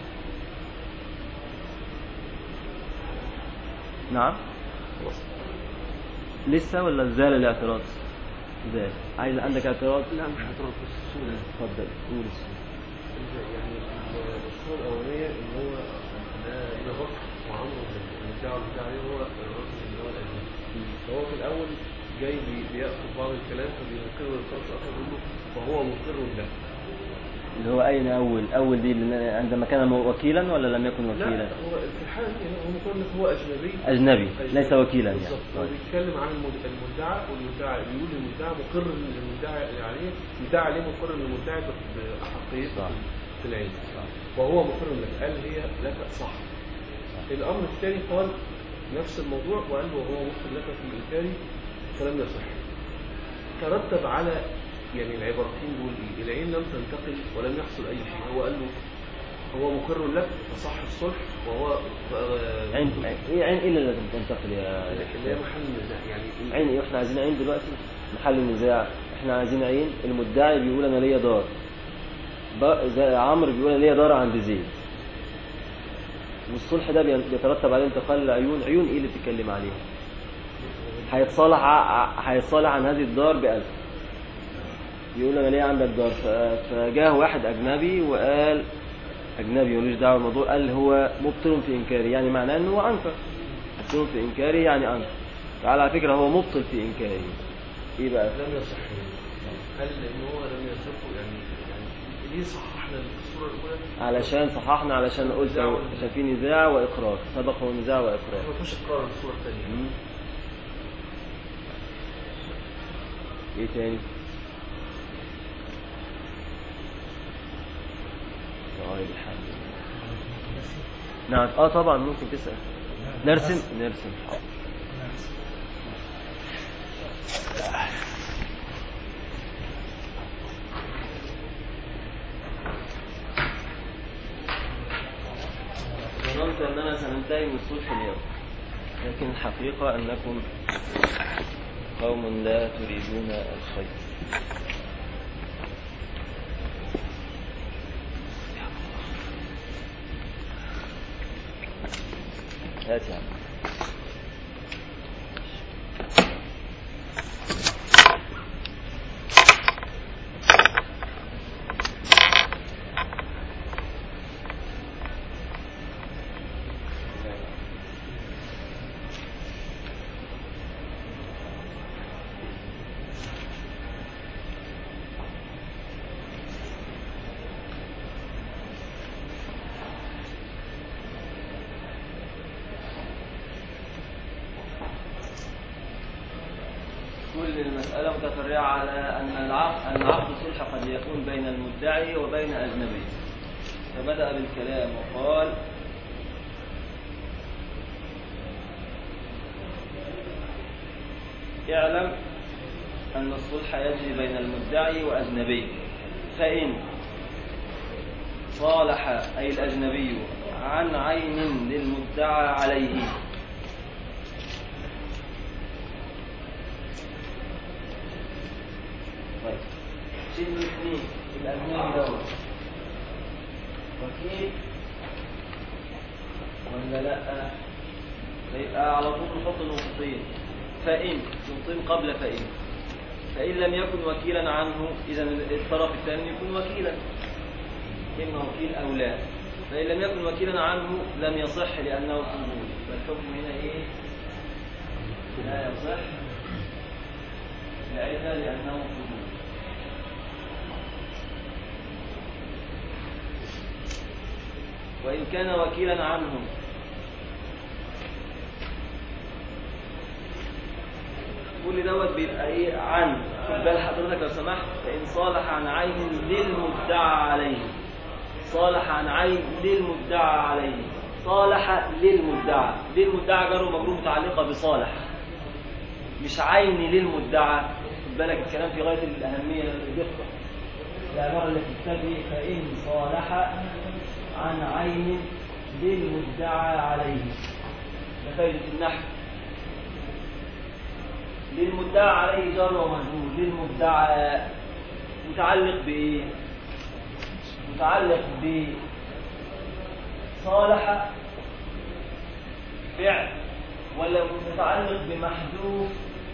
[SPEAKER 1] نعم
[SPEAKER 3] خلاص.
[SPEAKER 1] لسه ولا زال الاعتراض زال عايز عندك اعتراض
[SPEAKER 3] لا مش هتروح بس الصورة
[SPEAKER 1] اتفضل قول السؤال.
[SPEAKER 2] يعني الصورة الأولانية إن هو ده إن بكر وعمرو المدعي بتاع عليه هو الراجل اللي هو الأجنبي فهو في الأول جاي بي- بيأخذ بعض الكلام فبينكره للطرف الآخر يقول له فهو مقر له
[SPEAKER 1] اللي هو اين اول اول دي اللي عندما كان وكيلا ولا لم يكن
[SPEAKER 2] لا
[SPEAKER 1] وكيلا
[SPEAKER 2] هو في الحالة دي هو مقر لك هو أجنبي
[SPEAKER 1] اجنبي ليس وكيلا يعني
[SPEAKER 2] بالظبط هو
[SPEAKER 1] طيب.
[SPEAKER 2] بيتكلم عن المد- المدعى والمدعى بيقول المدعى مقر للمدعى عليه المدعى عليه مقر للمدعي بأحقيته
[SPEAKER 1] صح.
[SPEAKER 2] في العلم وهو مقر لك قال هي لك صح الأمر الثاني قال نفس الموضوع وقال له وهو مقر لك في الإنكار فلم يصح ترتب على يعني العبارتين دول ايه العين لم تنتقل ولم يحصل اي شيء هو قال له هو مقر لك فصح الصلح وهو آه،
[SPEAKER 1] عين ايه عين ايه اللي لازم تنتقل يا
[SPEAKER 2] اللي هي محل النزاع. يعني
[SPEAKER 1] عين ايه احنا عايزين عين دلوقتي محل النزاع احنا عايزين عين المدعي بيقول انا ليا دار ب- زي عمرو بيقول انا ليا دار عند زيد والصلح ده بين- بيترتب عليه انتقال العيون عيون ايه اللي بتتكلم عليها هيتصالح ع- هيتصالح عن هذه الدار بألف يقول انا ليه عندك دار ف- فجاه واحد اجنبي وقال اجنبي ملوش دعوه بالموضوع قال هو مبطل في انكاري يعني معناه انه هو انكر مبطل في انكاري يعني انكر تعالى على فكره هو مبطل في انكاري ايه بقى
[SPEAKER 2] لم يصح هل ان هو لم يصح يعني يعني ليه صححنا الصوره الاولى
[SPEAKER 1] علشان صححنا علشان قلت
[SPEAKER 2] نزاع ولا-
[SPEAKER 1] عشان في نزاع واقرار سبقه نزاع واقرار
[SPEAKER 2] ما فيش اقرار للصوره الثانيه
[SPEAKER 1] مم. ايه تاني طيب الحمد لله نعم اه طبعا ممكن تسأل نرسم نرسم حاضر ظننت اننا سننتهي من الصلح اليوم لكن الحقيقة انكم قوم لا تريدون الخير هات يا عم كل المسألة متفرعة على أن العقد أن عقد الصلح قد يكون بين المدعي وبين أجنبي فبدأ بالكلام وقال اعلم أن الصلح يجري بين المدعي وأجنبي فإن صالح أي الأجنبي عن عين للمدعى عليه طيب شيل الاثنين الأجنبي دوت وكيل ولا لا فيبقى على طول نحط النقطتين فإن نقطتين قبل فإن فإن لم يكن وكيلا عنه إذا الطرف الثاني يكون وكيلا إما وكيل أو لا فإن لم يكن وكيلا عنه لم يصح لأنه فضول فالحكم هنا إيه؟ لا يصح لأيها لأنه فضول وإن كان وكيلا عنه كل دوت بيبقى ايه عن خد بال حضرتك لو سمحت فان صالح عن عين للمدعى عليه صالح عن عين للمدعى عليه صالح للمدعى للمدعى جر ومجرور متعلقه بصالح مش عين للمدعى خد بالك الكلام في غايه الاهميه الدقه العباره التي تبتدي فان صالح عن عين للمدعى عليه ده فايده النحو للمدعى عليه جر ومجرور للمدعى متعلق بايه متعلق ب صالح فعل ولا متعلق بمحذوف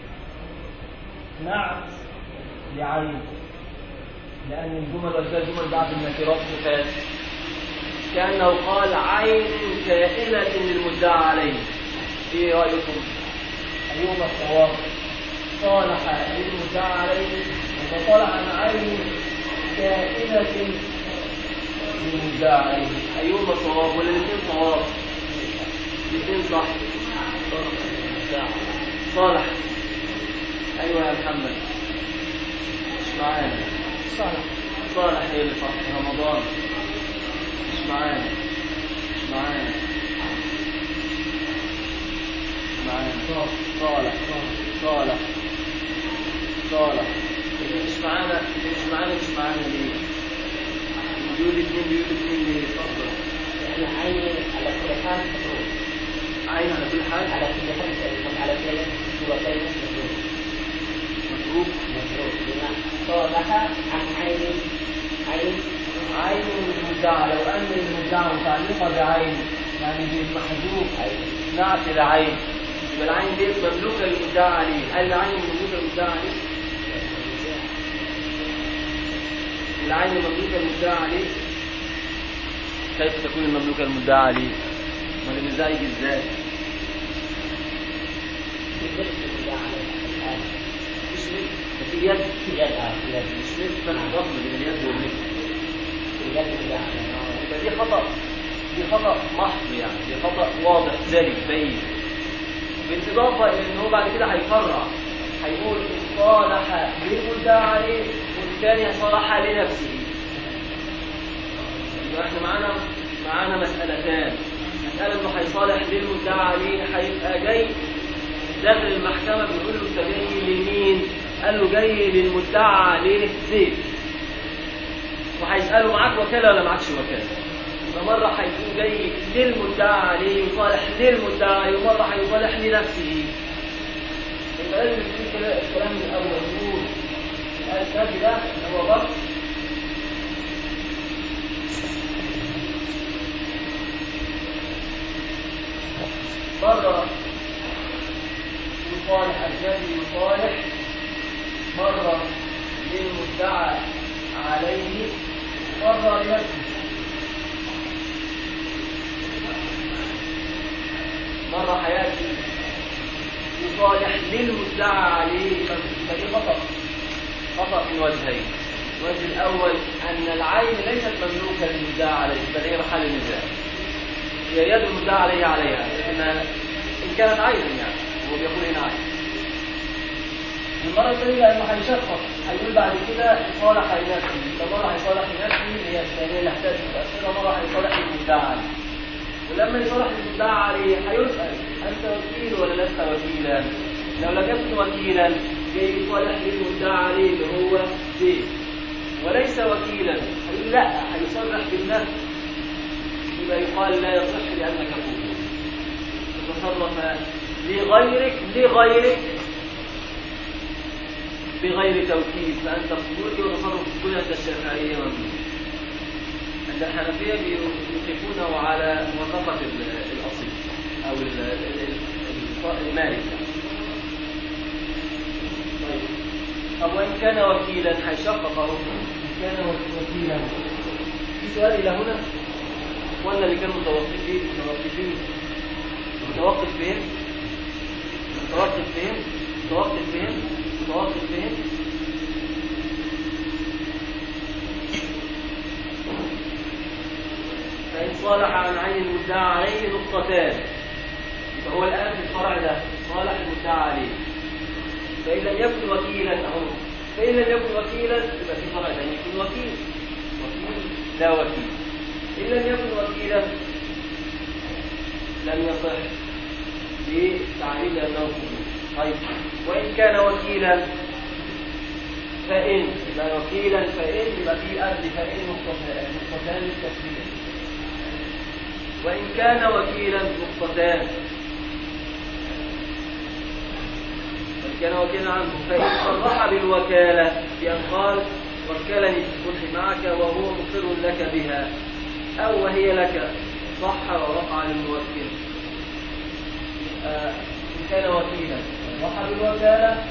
[SPEAKER 1] نعت لعين لأن الجمل والجمل جمل بعد النكرات مفاد كأنه قال عين كائنة للمدعى عليه ايه رأيكم؟ أيهما الصواب؟ صالح للمدعى عليه وصالح عن عين كائنة للمدعى عليه أيهما صواب ولا الاثنين صواب؟ الاثنين صح صالح أيوة يا محمد مش معانا صالح صالح هي اللي صح رمضان مش معانا مش معانا مش معانا صالح صالح صالح اللي مش معانا اللي مش معانا مش معانا ليه؟ بيقول اثنين بيقول اثنين ليه؟ اتفضل
[SPEAKER 6] يعني عين على كل حال مفروض
[SPEAKER 1] عين على كل حال
[SPEAKER 6] على كل حال على كل صورتين مفروض
[SPEAKER 1] مضروب
[SPEAKER 6] مفروض بما صالح عن عين عين
[SPEAKER 1] عين المدعى لو أن المدعى متعلقة بعين يعني بالمحذوف نعت لعين يبقى العين دي مملوكة للمدعى عليه هل العين مملوكة للمدعى عليه؟ العين مملوكة للمدعى عليه كيف تكون المملوكة للمدعى عليه؟ ما النزاع يجي ازاي؟ مش مثل في اليد
[SPEAKER 6] يد اه يد
[SPEAKER 1] مش مثل فرق ضخم بين اليد والمثل
[SPEAKER 6] يد
[SPEAKER 1] يبقى دي خطأ دي خطأ محض يعني دي خطأ واضح جلي بين بالإضافة إلى إن هو بعد كده هيفرع هيقول صالح للمدعى عليه والثاني صالح لنفسه يبقى احنا معانا معانا مسألتان مسألة إنه هيصالح للمدعى عليه هيبقى جاي داخل المحكمة بيقول له أنت جاي لمين؟ قال له جاي للمدعى عليه زيد وهيسأله معاك وكالة ولا معكش وكالة فمرة هيكون جاي للمدعى عليه يصالح للمدعى عليه ومرة هيصالح لنفسه يبقى لازم يكون كده الكلام من الأول يقول الأسباب ده اللي هو ضبط مرة يصالح أجنبي يصالح مرة للمدعى عليه مرة لنفسه مرة حياتي يصالح للمدعى عليه فدي خطأ خطأ من وجهين الوجه الأول أن العين ليست مملوكة للمدعى عليه بل هي محل نزاع هي يد المدعى عليه عليها لكن إن كانت عينا يعني هو بيقول هنا عين
[SPEAKER 7] المرة الثانية لأنه هيشخص هيقول بعد كده صالح لنفسه فمرة هيصالح لنفسه اللي هي الثانية اللي هتأتي متأخرة مرة هيصالح للمدعى عليه ولما يصالح المدعى عليه هيسأل أنت وكيل ولا لست وكيلا؟ لو لم يكن وكيلا جاي يصالح للمدعى عليه اللي هو زيد وليس وكيلا هيقول لا هيصرح بالنفس يبقى يقال لا يصح لأنك كفور تتصرف لغيرك لغيرك بغير توكيد فأنت فضولي وتصرف فضولي عند الشافعية ممنوع عند الحنفية يوقفونه على موافقة ال- الأصيل أو ال- ال- ال- المالك طيب طب وإن كان وكيلا هيشقق أهو إن كان وكيلا في سؤال إلى هنا ولا اللي كانوا متوقفين متوقفين متوقف فين؟ متوقف فين؟ متوقف فين؟ متوقف فين؟ فإن صالح عن عين المدعى عليه نقطتان يبقى هو الآن في الفرع ده صالح المدعى عليه فإن لم يكن وكيلا أهو فإن لم يكن وكيلا يبقى في فرع ثاني يكون وكيل وكيل لا وكيل إن لم يكن وكيلا لم يصح لتعليل أنه وكيل طيب وإن كان وكيلا فإن يبقى وكيلا فإن يبقى في أرض فإن نقطتان نقطتان للتسليم وإن كان وكيلا نقطتان وإن كان وكيلا عنه فإن صرح بالوكالة بأن قال وكلني في الصلح معك وهو مقر لك بها أو وهي لك صح ووقع للموكل آه، إن كان وكيلا صرح بالوكالة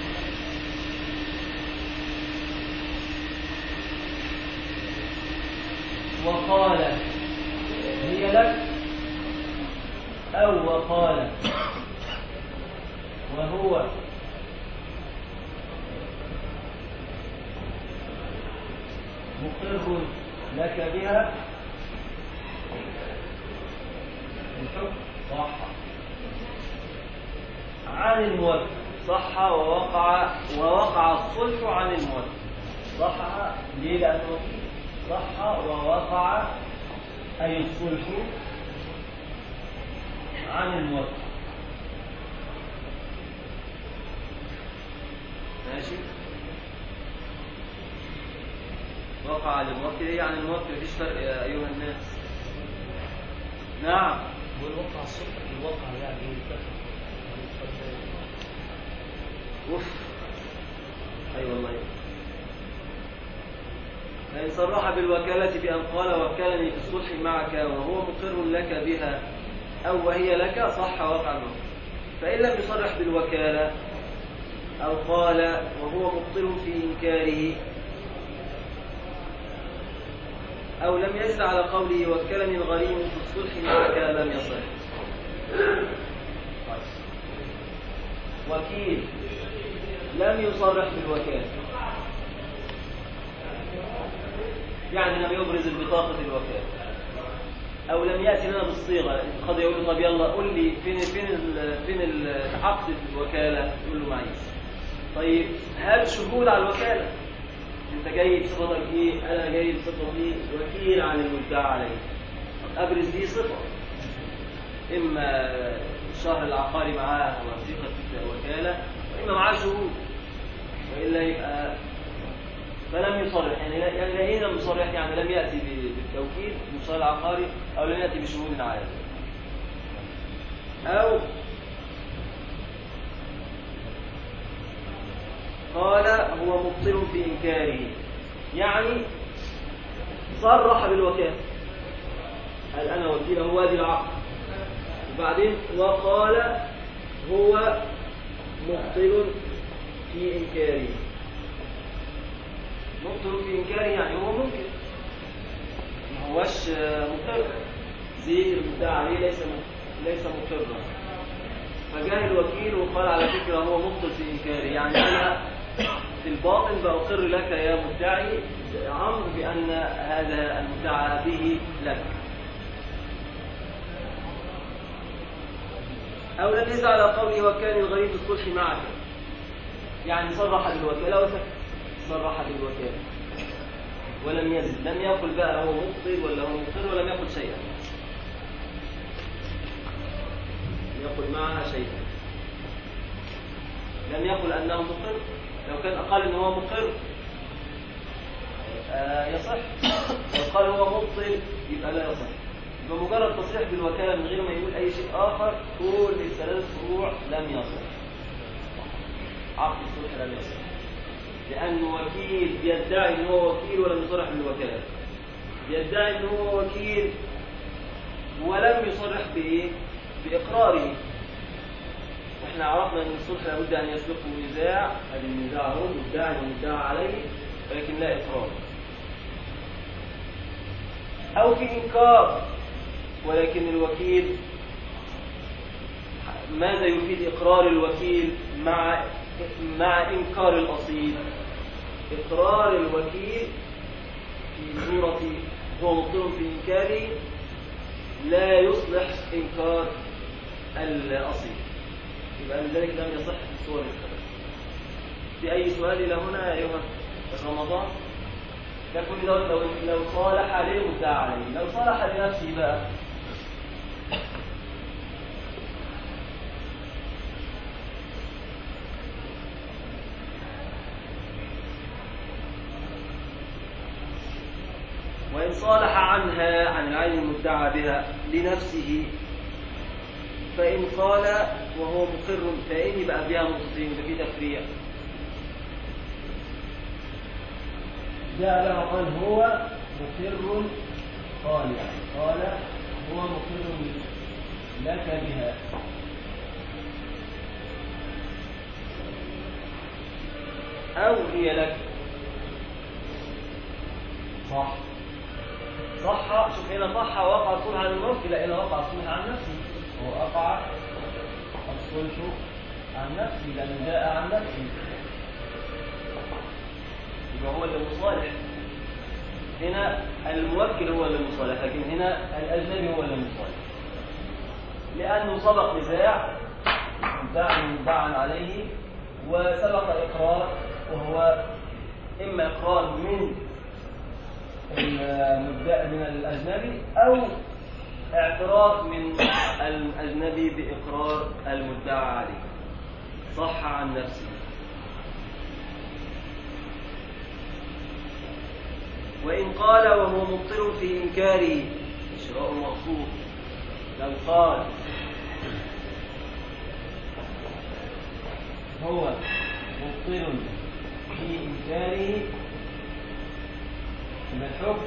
[SPEAKER 7] وقال هي لك أو وقال وهو مقر لك بها الحكم صح عن الموكل صح ووقع ووقع الصلح عن الموكل صح ليه لأنه وكيل صح ووقع أي الصلح عن الموكل ماشي وقع عن الموكل ايه عن الموكل مفيش فرق يا ايها الناس نعم
[SPEAKER 3] والواقع الصبح الواقع يعني
[SPEAKER 7] اوف اي والله فإن صرح بالوكالة بأن قال وكلني في الصلح معك وهو مقر لك بها أو وهي لك صح وقع الموت فإن لم يصرح بالوكالة أو قال وهو مبطل في إنكاره أو لم يزد على قوله وكلني الغريم في الصلح معك لم يصح وكيل لم يصرح بالوكالة يعني لم يبرز البطاقة الوكالة أو لم يأتي لنا بالصيغة قد يقول له طب يلا قول لي فين فين ال فين العقد في الوكالة يقول له معيش طيب هل شهود على الوكالة أنت جاي بصفتك إيه أنا جاي بصفتي وكيل عن المدعى عليه أبرز لي صفة إما الشهر العقاري معاه وثيقة وكالة وإما معاه شهود وإلا يبقى فلم يصرح يعني لا- يعني لا لم يصرح يعني لم يأتي ب- بالتوكيد بالشهر العقاري أو لم يأتي بشهود عادة أو قال هو مبطل في إنكاره يعني صرح بالوكالة قال أنا وكيل هو وادي العقد وبعدين وقال هو مبطل في إنكاره مبطل في إنكاره يعني هو ممكن ما هوش مقر زي المدعى عليه ليس ليس مقرا فجاء الوكيل وقال على فكرة هو مبطل في إنكاره يعني أنا في الباطن بأقر لك يا مدعي عمرو بأن هذا المدعى به لك أو لم يزع على قوله وكان الغريب الصلح معك يعني صرح بالوكالة وسكت صرح بالوكالة ولم يزد لم يقل بقى هو مبطل ولا هو مقر ولم يقل شيئا لم يقل معها شيئا لم يقل أنه مقر لو كان قال أنه هو مقر آه يصح لو قال هو مبطل يبقى لا يصح يبقى مجرد تصريح بالوكالة من غير ما يقول أي شيء آخر كل الثلاث فروع لم يصح عقد الصلح لم يصح لأن وكيل يدعي أنه هو وكيل ولم يصرح بالوكالة يدعي أنه هو وكيل ولم يصرح بإيه؟ بإقراره واحنا عرفنا ان الصلح لابد ان يسبقه نزاع هذا النزاع هو مدعي ومدعى عليه ولكن لا اقرار او في انكار ولكن الوكيل ماذا يفيد اقرار الوكيل مع مع انكار الاصيل اقرار الوكيل في صوره هو مقر في انكاره لا يصلح انكار الاصيل يبقى لذلك لم يصح في الصور الثلاث في أي سؤال إلى هنا يا أيها رمضان يكون لو لو لو صالح عليه مدعى عليه لو صالح لنفسه بقى وإن صالح عنها عن العين المدعى بها لنفسه فإن قال وهو مقر فإن يبقى بها نقطتين يبقى في تفريع جاء له قال هو مقر قال يعني قال هو مقر لك بها أو هي لك صح صح شوف هنا صح وقع الصلح عن الموت لا هنا وقع الصلح عن نفسه وقع الصلح عن نفسه لأنه جاء عن نفسه يبقى هو اللي مصالح هنا الموكل هو اللي مصالح لكن هنا الأجنبي هو اللي مصالح لأنه سبق نزاع مدعى مدعى عليه وسبق إقرار وهو إما إقرار من المدعى من الأجنبي أو اعتراف من الأجنبي بإقرار المدعى عليه صح عن نفسه وإن قال وهو مبطل في إنكاره شراء مقصود لو قال هو مبطل في إنكاره من الحكم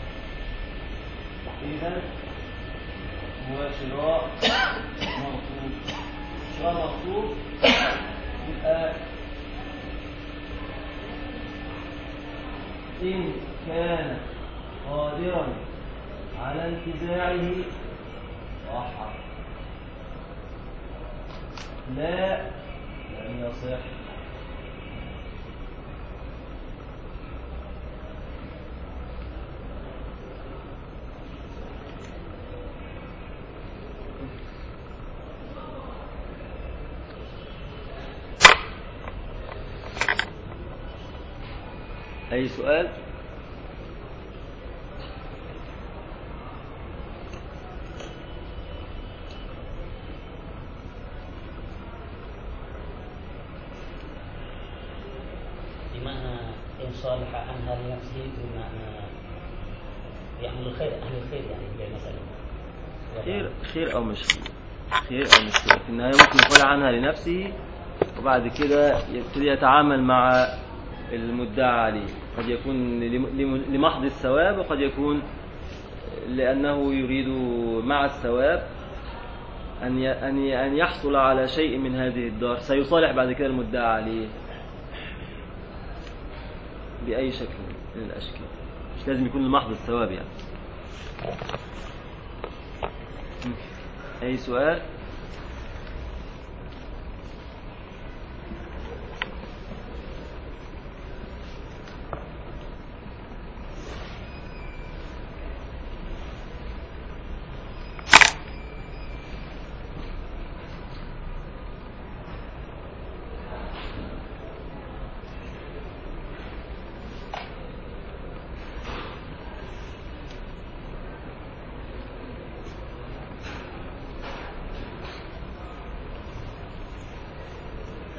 [SPEAKER 7] إذا هو شراء مقصود شراء مقصود يبقى إن كان قادرا على انتزاعه صح لا لم يصح أي سؤال؟
[SPEAKER 6] بمعنى إن صالح عنها لنفسه بمعنى يعمل الخير أهل الخير يعني زي مثلا
[SPEAKER 1] خير خير أو مش خير خير أو مش خير في النهاية ممكن يقول عنها لنفسه وبعد كده يبتدي يتعامل مع المدعى عليه قد يكون لم- لمحض الثواب وقد يكون لأنه يريد مع الثواب أن ي- أن ي- أن يحصل على شيء من هذه الدار سيصالح بعد كده المدعى عليه بأي شكل من الأشكال مش لازم يكون لمحض الثواب يعني أي سؤال؟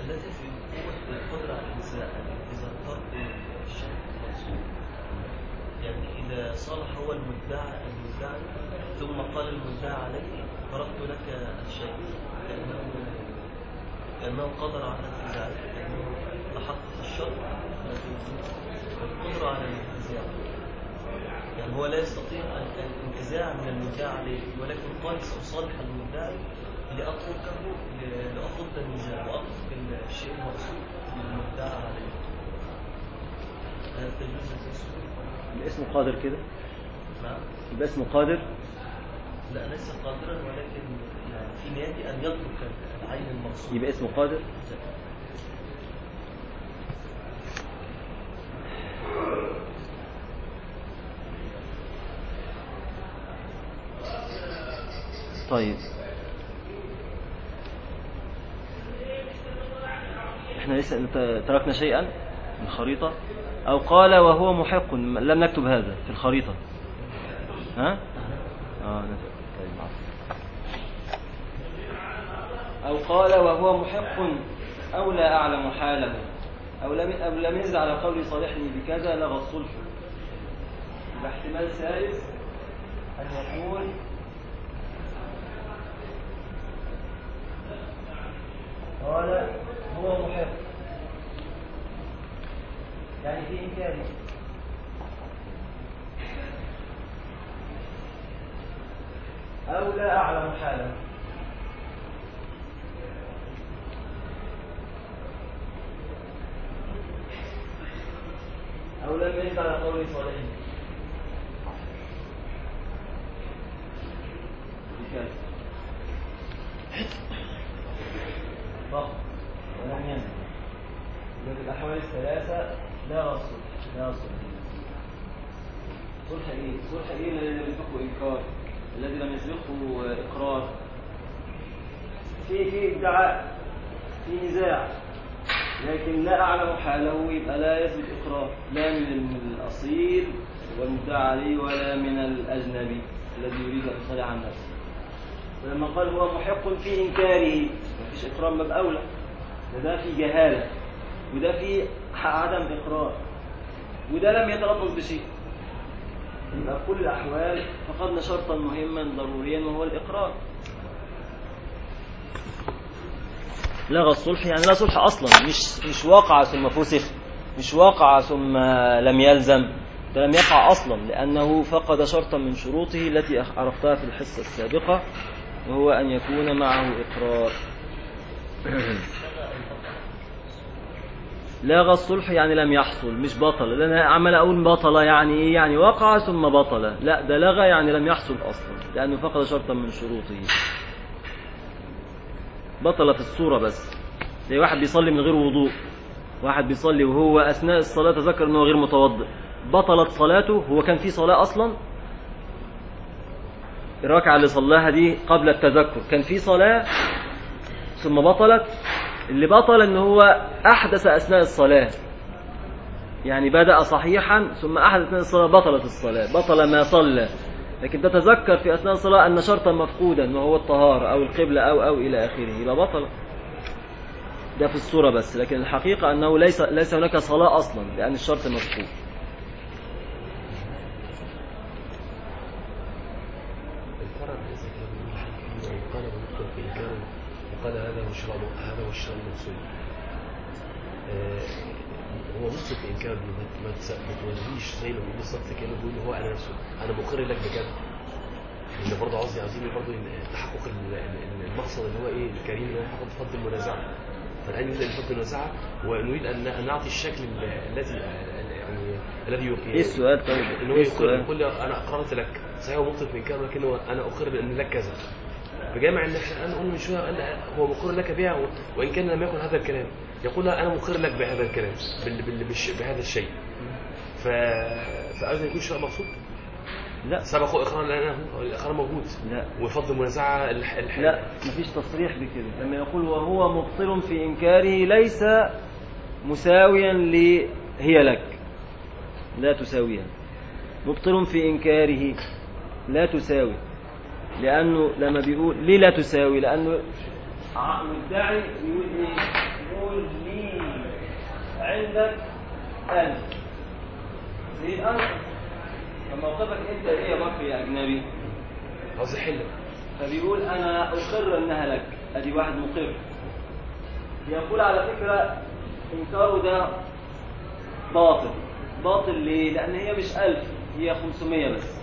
[SPEAKER 8] الذي في قوة القدرة على النزاع إذا ترك الشيء مقصود يعني إذا صالح هو المدعى المدعي ثم قال المدعى عليه تركت لك الشيء لأنه لأنه قدر على النزاع لأنه تحقق الشرط والقدرة على الانتزاع يعني هو لا يستطيع ال- الانتزاع من المدعى عليه ولكن قال سأصالح المدعي لأتركه ل- لأفض النزاع وأترك الشيء المقصود للمدعى عليه هل تجوز التسويق؟
[SPEAKER 1] يبقى اسمه قادر كده
[SPEAKER 8] نعم
[SPEAKER 1] يبقى اسمه قادر
[SPEAKER 8] لا ليس قادرا ولكن يعني في نيته أن يترك العين المقصود
[SPEAKER 1] يبقى اسمه قادر طيب احنا لسه ت- تركنا شيئا من الخريطة او قال وهو محق لم نكتب هذا في الخريطة ها اه نت- طيب عفوا. أو قال وهو محق أو لا أعلم حاله أو لم أو لم يزد على قول صالحني بكذا لغى الصلح يبقى احتمال ثالث أن يقول قال هو محق يعني في إنكاره أو لا أعلم حاله أو لم يزد على قول صالحين بكذا ضغط ولم ينزل يبقى في الأحوال الثلاثة لا رسول لا رسول صلح إيه؟ صلح إيه الذي لم يسبقه إنكار الذي لم يسبقه إقرار في في ادعاء في نزاع لكن لا أعلم حاله يبقى لا يثبت إقرار لا من الأصيل والمدعى عليه ولا من الأجنبي الذي يريد أن يصلي عن نفسه ولما قال هو محق في إنكاره مفيش إقرار باب أولى ده, ده في جهالة وده في عدم إقرار وده لم يتلفظ بشيء يبقى في كل الأحوال فقدنا شرطا مهما ضروريا وهو الإقرار لغى الصلح يعني لا صلح اصلا مش مش واقع ثم فسخ مش واقع ثم لم يلزم ده لم يقع اصلا لانه فقد شرطا من شروطه التي عرفتها في الحصه السابقه وهو ان يكون معه اقرار لغى الصلح يعني لم يحصل مش بطل لان أنا عمال اقول بطل يعني ايه يعني وقع ثم بطل لا ده لغى يعني لم يحصل اصلا لانه فقد شرطا من شروطه بطل في الصورة بس زي واحد بيصلي من غير وضوء واحد بيصلي وهو أثناء الصلاة تذكر أنه غير متوضئ بطلت صلاته هو كان في صلاة أصلا الركعة اللي صلاها دي قبل التذكر كان في صلاة ثم بطلت اللي بطل ان هو أحدث أثناء الصلاة يعني بدأ صحيحا ثم أحدث أثناء الصلاة بطلت الصلاة بطل ما صلى لكن تتذكر في أثناء الصلاة أن شرطا مفقودا وهو الطهارة أو القبلة أو أو إلى آخره يبقى بطل ده في الصورة بس لكن الحقيقة أنه ليس ليس هناك صلاة أصلا لأن الشرط مفقود
[SPEAKER 3] الفرع ليس كان قال ممكن في إنكاره وقال هذا هو الشرع هذا هو الشرع المقصود آه، هو مسلم في إنكاره ما- ما تس- ما توليش زي ما بيقول بالظبط كأنه بيقول هو أنا نفسه أنا مقر لك بكذا اللي برضه قصدي عايزين برضه إن تحقق ال- ال- المقصد اللي هو ايه الكريم اللي هو يحقق فضل المنازعه فالان يريد ان فضل المنازعه ونريد ان أن نعطي الشكل ال- الذي يعني الذي يقيم
[SPEAKER 1] إيه السؤال طيب؟
[SPEAKER 3] ان هو
[SPEAKER 1] إيه
[SPEAKER 3] يقول
[SPEAKER 1] السؤال؟
[SPEAKER 3] يقول لي انا اقررت لك صحيح هو مطلق من كلام لكن هو انا اقر بان لك كذا فجامع ان انا اقول من شويه قال هو مقر لك بها و- وان كان لم يكن هذا الكلام يقول لا انا مقر لك بهذا الكلام بال بال بالش- بهذا الشيء ف فأيضا يكون شيء مقصود
[SPEAKER 1] لا
[SPEAKER 3] سبق اقرار لانه الاقرار موجود
[SPEAKER 1] لا
[SPEAKER 3] وفضل المنازعه الح- الح-
[SPEAKER 1] لا مفيش تصريح بكده لما يقول وهو مبطل في إنكاره ليس مساويا ل هي لك لا تساويها مبطل في إنكاره لا تساوي لأنه لما بيقول ليه لا تساوي لأنه ع- مدعي يقول إيه يقول
[SPEAKER 7] عندك ألف زيد ألف فموقفك أنت إيه يا بكر يا أجنبي
[SPEAKER 3] عاوز احل
[SPEAKER 7] فبيقول أنا أقر أنها لك أدي واحد مقر يقول على فكرة إنكاره ده باطل باطل ليه؟ لأن هي مش ألف هي 500 بس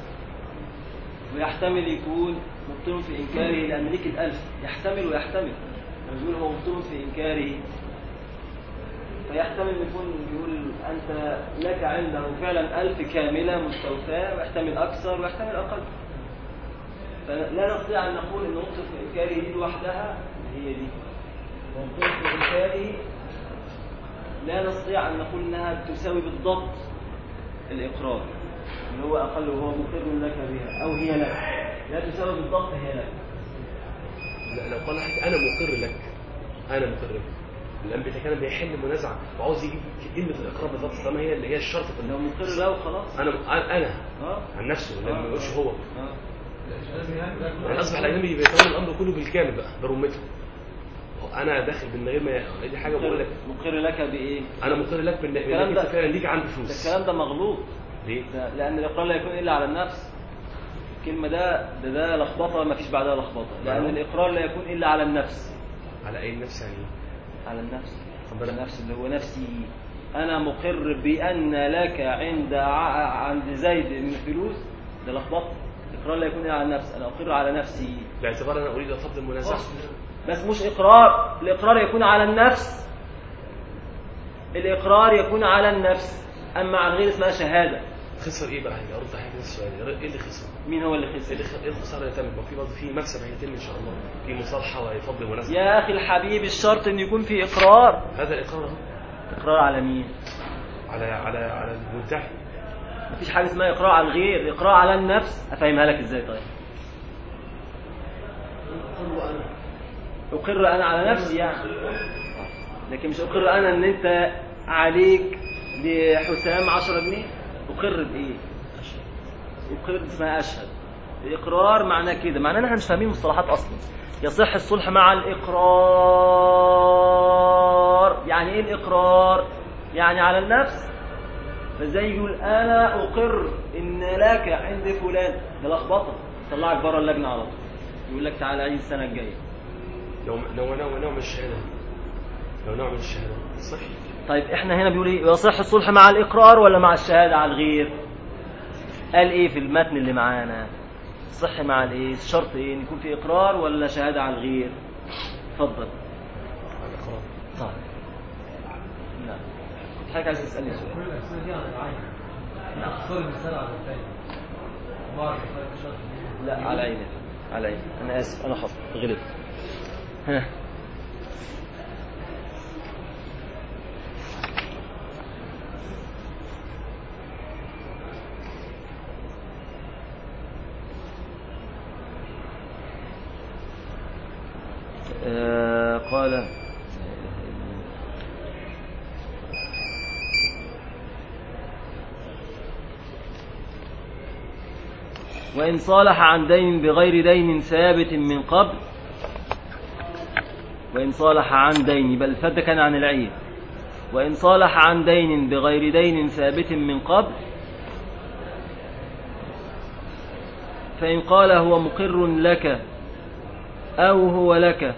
[SPEAKER 7] ويحتمل يكون مبطل في إنكاره لأن ليك الألف يحتمل ويحتمل بيقول هو مبطل في إنكاره فيحتمل يكون بيقول أنت لك عنده فعلا ألف كاملة مستوفاة ويحتمل أكثر ويحتمل أقل فلا نستطيع أن نقول أن مبطل في إنكاره دي لوحدها هي دي ومبطل في إنكاره لا نستطيع أن نقول أنها تساوي بالضبط الإقرار اللي هو أقل وهو مقر لك بها أو هي لك لا تساوي بالضبط هي لك
[SPEAKER 3] لا لو قال حاجة انا مقر لك انا مقر لك الان بيتكلم بيحل منازعه وعاوز يجيب كلمه الاقرار بالضبط طالما هي اللي هي الشرط في
[SPEAKER 7] لو مقر له خلاص
[SPEAKER 3] انا انا
[SPEAKER 7] اه
[SPEAKER 3] عن نفسه لما
[SPEAKER 7] آه.
[SPEAKER 3] ما يقولش هو
[SPEAKER 7] اه
[SPEAKER 3] يعني اصبح الاجنبي بيتولى الامر كله بالكامل بقى برمته هو انا داخل من غير ما دي حاجه بقول لك
[SPEAKER 7] مقر لك بإيه؟
[SPEAKER 3] انا مقر لك بان
[SPEAKER 7] الكلام
[SPEAKER 3] إنك
[SPEAKER 7] ده-
[SPEAKER 3] انت فعلا ليك عندي
[SPEAKER 7] ده
[SPEAKER 3] فلوس
[SPEAKER 7] الكلام ده مغلوط
[SPEAKER 3] ليه؟
[SPEAKER 7] ده لأن الإقرار لا يكون إلا على النفس الكلمة ده ده ده لخبطة ما فيش بعدها لخبطة لأن
[SPEAKER 3] آه.
[SPEAKER 7] الإقرار لا يكون إلا على النفس
[SPEAKER 3] على اي نفس يعني إيه؟
[SPEAKER 7] على النفس
[SPEAKER 3] طب
[SPEAKER 7] على
[SPEAKER 3] أنا-
[SPEAKER 7] النفس اللي هو نفسي أنا مقر بأن لك عند ع- عند زيد من فلوس ده لخبطة الإقرار لا يكون إلا على النفس أنا أقر على نفسي
[SPEAKER 3] باعتبار انا اريد فضل المنازعه
[SPEAKER 7] بس مش إقرار الإقرار يكون على النفس الإقرار يكون على النفس أما على الغير اسمها شهادة
[SPEAKER 3] خسر ايه بقى ارد على السؤال ايه اللي خسر؟
[SPEAKER 7] مين هو اللي
[SPEAKER 3] ايه
[SPEAKER 7] خسر
[SPEAKER 3] اللي خ- ايه الخساره اللي تمت؟ ما في برضه في مكسب هيتم ان شاء الله في مصالحه وهيفضل منازعه
[SPEAKER 7] يا أخي الحبيب الشرط أن يكون في إقرار
[SPEAKER 3] هذا الاقرار اهو
[SPEAKER 7] إقرار على مين
[SPEAKER 3] على على على المدعي
[SPEAKER 7] مفيش حاجة اسمها إقرار على الغير إقرار على النفس أفهمها لك إزاي طيب أقر أنا على نفسي يعني لكن مش أقر أنا أن أنت عليك لحسام 10 جنيه أقر بإيه أقر اسمها أشهد الإقرار معناه كده معناه إن إحنا مش فاهمين مصطلحات أصلا يصح الصلح مع الإقرار يعني إيه الإقرار يعني على النفس فازاي يقول انا اقر ان لك عند فلان ده لخبطه طلعك بره اللجنه على طول يقول لك تعالى عيد السنه الجايه
[SPEAKER 3] نوع نوع نوع نوع من الشهاده لو نوع من الشهاده صح
[SPEAKER 7] طيب احنا هنا بيقول ايه يصح الصلح مع الاقرار ولا مع الشهاده على الغير قال ايه في المتن اللي معانا صح مع الايه الشرط ايه ان يكون في اقرار ولا شهاده على الغير اتفضل
[SPEAKER 3] على الاقرار
[SPEAKER 7] طيب لا كنت حضرتك عايز تسالني سؤال
[SPEAKER 2] كل الأسئلة دي على العين اختصار المثال على الثاني ما أعرف فرق شرط
[SPEAKER 7] لا على عيني على عيني انا اسف انا خطأ غلط ها آه قال وإن صالح عن دين بغير دين ثابت من قبل وإن صالح عن دين بل فد كان عن العيب وإن صالح عن دين بغير دين ثابت من قبل فإن قال هو مقر لك أو هو لك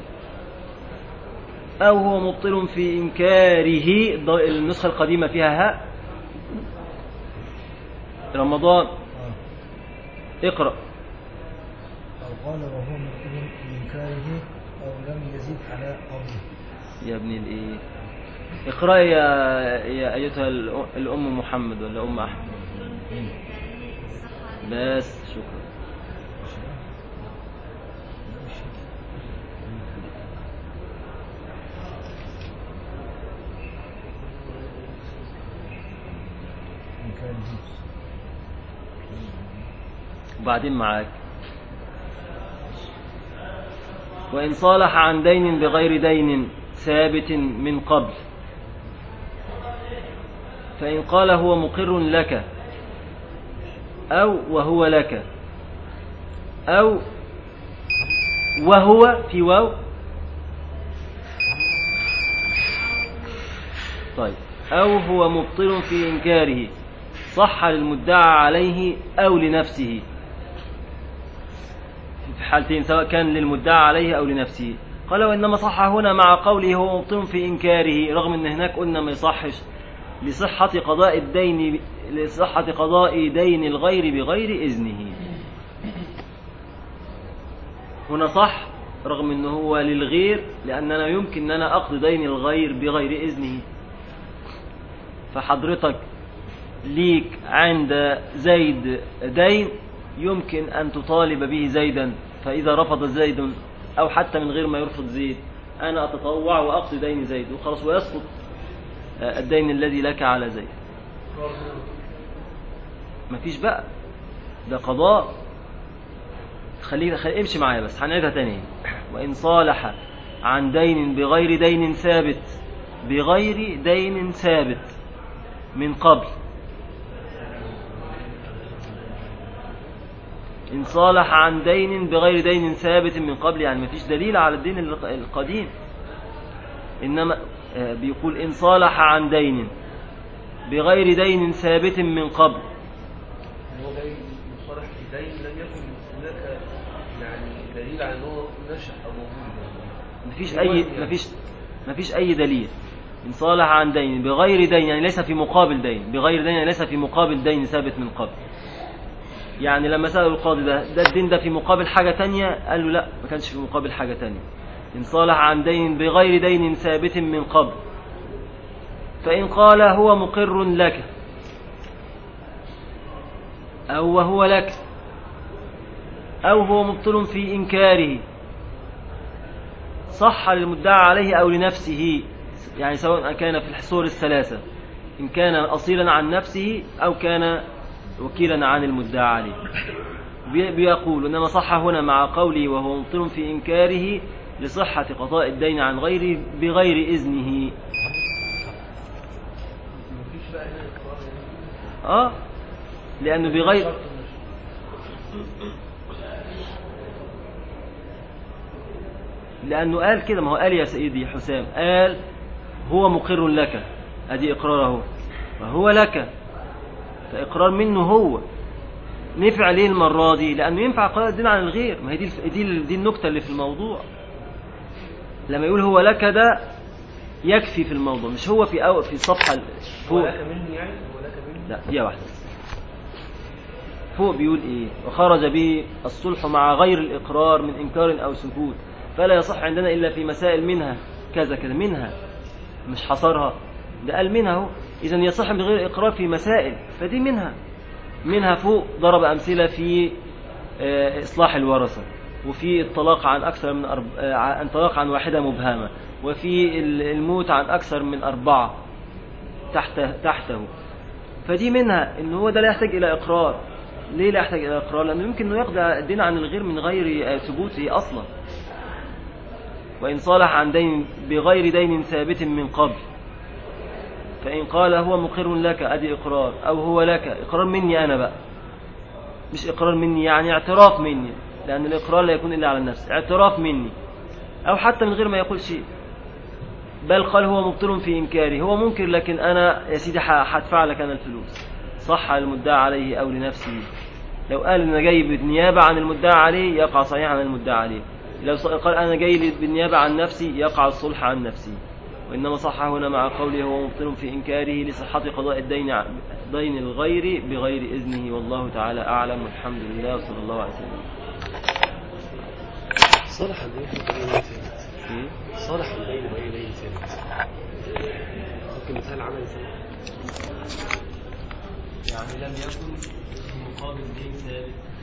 [SPEAKER 7] أو هو مبطل في إنكاره النسخة القديمة فيها هاء رمضان اقرأ
[SPEAKER 9] أو قال وهو مقر بإنكاره أو لم يزد على قوله
[SPEAKER 7] يا ابن الايه اقرأ يا يا ايتها الأ- الام محمد ولا ام احمد بس شكرا
[SPEAKER 9] إنكاره
[SPEAKER 7] وبعدين معاك وإن صالح عن دين بغير دين ثابت من قبل فإن قال هو مقر لك أو وهو لك أو وهو في واو طيب
[SPEAKER 1] أو هو مبطل في إنكاره صح للمدعى عليه أو لنفسه في حالتين سواء كان للمدعى عليه أو لنفسه قال وإنما صح هنا مع قوله هو مبطل في إنكاره رغم أن هناك قلنا ما يصحش لصحة قضاء الدين لصحة قضاء دين الغير بغير إذنه هنا صح رغم أنه هو للغير لأننا يمكن أن أنا أقضي دين الغير بغير إذنه فحضرتك ليك عند زيد دين يمكن أن تطالب به زيدا فإذا رفض زيد أو حتى من غير ما يرفض زيد أنا أتطوع وأقضي دين زيد وخلاص ويسقط الدين الذي لك على زيد مفيش بقى ده قضاء خلينا خلي امشي معايا بس هنعيدها تاني وإن صالح عن دين بغير دين ثابت بغير دين ثابت من قبل إن صالح عن دين بغير دين ثابت من قبل يعني مفيش دليل على الدين القديم إنما بيقول إن صالح عن دين بغير دين ثابت من قبل
[SPEAKER 2] هو جاي مصالح في دين لم يكن هناك يعني دليل على انه نشأ او موجود
[SPEAKER 1] مفيش أي مفيش مفيش أي دليل إن صالح عن دين بغير دين يعني ليس في مقابل دين بغير دين يعني ليس في مقابل دين ثابت من قبل يعني لما سألوا القاضي ده ده الدين ده في مقابل حاجة تانية قال له لا ما كانش في مقابل حاجة تانية إن صالح عن دين بغير دين ثابت من قبل فإن قال هو مقر لك أو وهو لك أو هو مبطل في إنكاره صح للمدعى عليه أو لنفسه يعني سواء كان في الصور الثلاثة إن كان أصيلا عن نفسه أو كان وكيلا عن المدعى عليه بيقول إنما صح هنا مع قوله وهو مبطل في إنكاره لصحة قضاء الدين عن غيره بغير إذنه
[SPEAKER 2] مفيش بقى هنا اقرار يعني
[SPEAKER 1] آه لأنه بغير
[SPEAKER 2] شرط النشأ.
[SPEAKER 1] لأنه قال كده ما هو قال يا سيدي حسام قال هو مقر لك أدي إقراره وهو لك فإقرار منه هو نفع ليه المرة دي لأنه ينفع قضاء الدين عن الغير ما هي دي دي, دي النكتة اللي في الموضوع لما يقول هو لك ده يكفي في الموضوع مش هو في أو في الصفحة فوق
[SPEAKER 2] ولك مني يعني ولك مني
[SPEAKER 1] لا دي واحدة فوق بيقول ايه وخرج به الصلح مع غير الإقرار من إنكار أو سكوت فلا يصح عندنا إلا في مسائل منها كذا كذا منها مش حصرها ده قال منها اهو إذا يصح بغير إقرار في مسائل فدي منها منها فوق ضرب أمثلة في آه، إصلاح الورثة وفي الطلاق عن أكثر من أرب... آه، عن طلاق عن واحدة مبهمة وفي ال- الموت عن أكثر من أربعة تحت تحته فدي منها ان هو ده لا يحتاج الى اقرار ليه لا يحتاج الى اقرار لانه يمكن انه يقضي الدين عن الغير من غير آه، ثبوته اصلا وان صالح عن دين بغير دين ثابت من قبل فان قال هو مقر لك ادي اقرار او هو لك اقرار مني انا بقى مش اقرار مني يعني اعتراف مني لان الاقرار لا يكون الا على النفس اعتراف مني او حتى من غير ما يقول شيء بل قال هو مبطل في إنكاره هو منكر لكن أنا يا سيدي ح- هدفع لك أنا الفلوس صح المدعى عليه أو لنفسه لو قال أنا جاي بالنيابة عن المدعى عليه يقع صحيح عن المدعى عليه لو ص- قال أنا جاي بالنيابة عن نفسي يقع الصلح عن نفسي وإنما صح هنا مع قوله هو مبطل في إنكاره لصحة قضاء الدين ع- دين الغير بغير إذنه والله تعالى أعلم والحمد لله وصلى الله عليه وسلم
[SPEAKER 3] صالح الدين بغير دين ثابت
[SPEAKER 1] إيه؟
[SPEAKER 3] صالح الدين بغير دين ثابت ممكن مثال عملي ثابت
[SPEAKER 7] يعني لم يكن في مقابل دين ثابت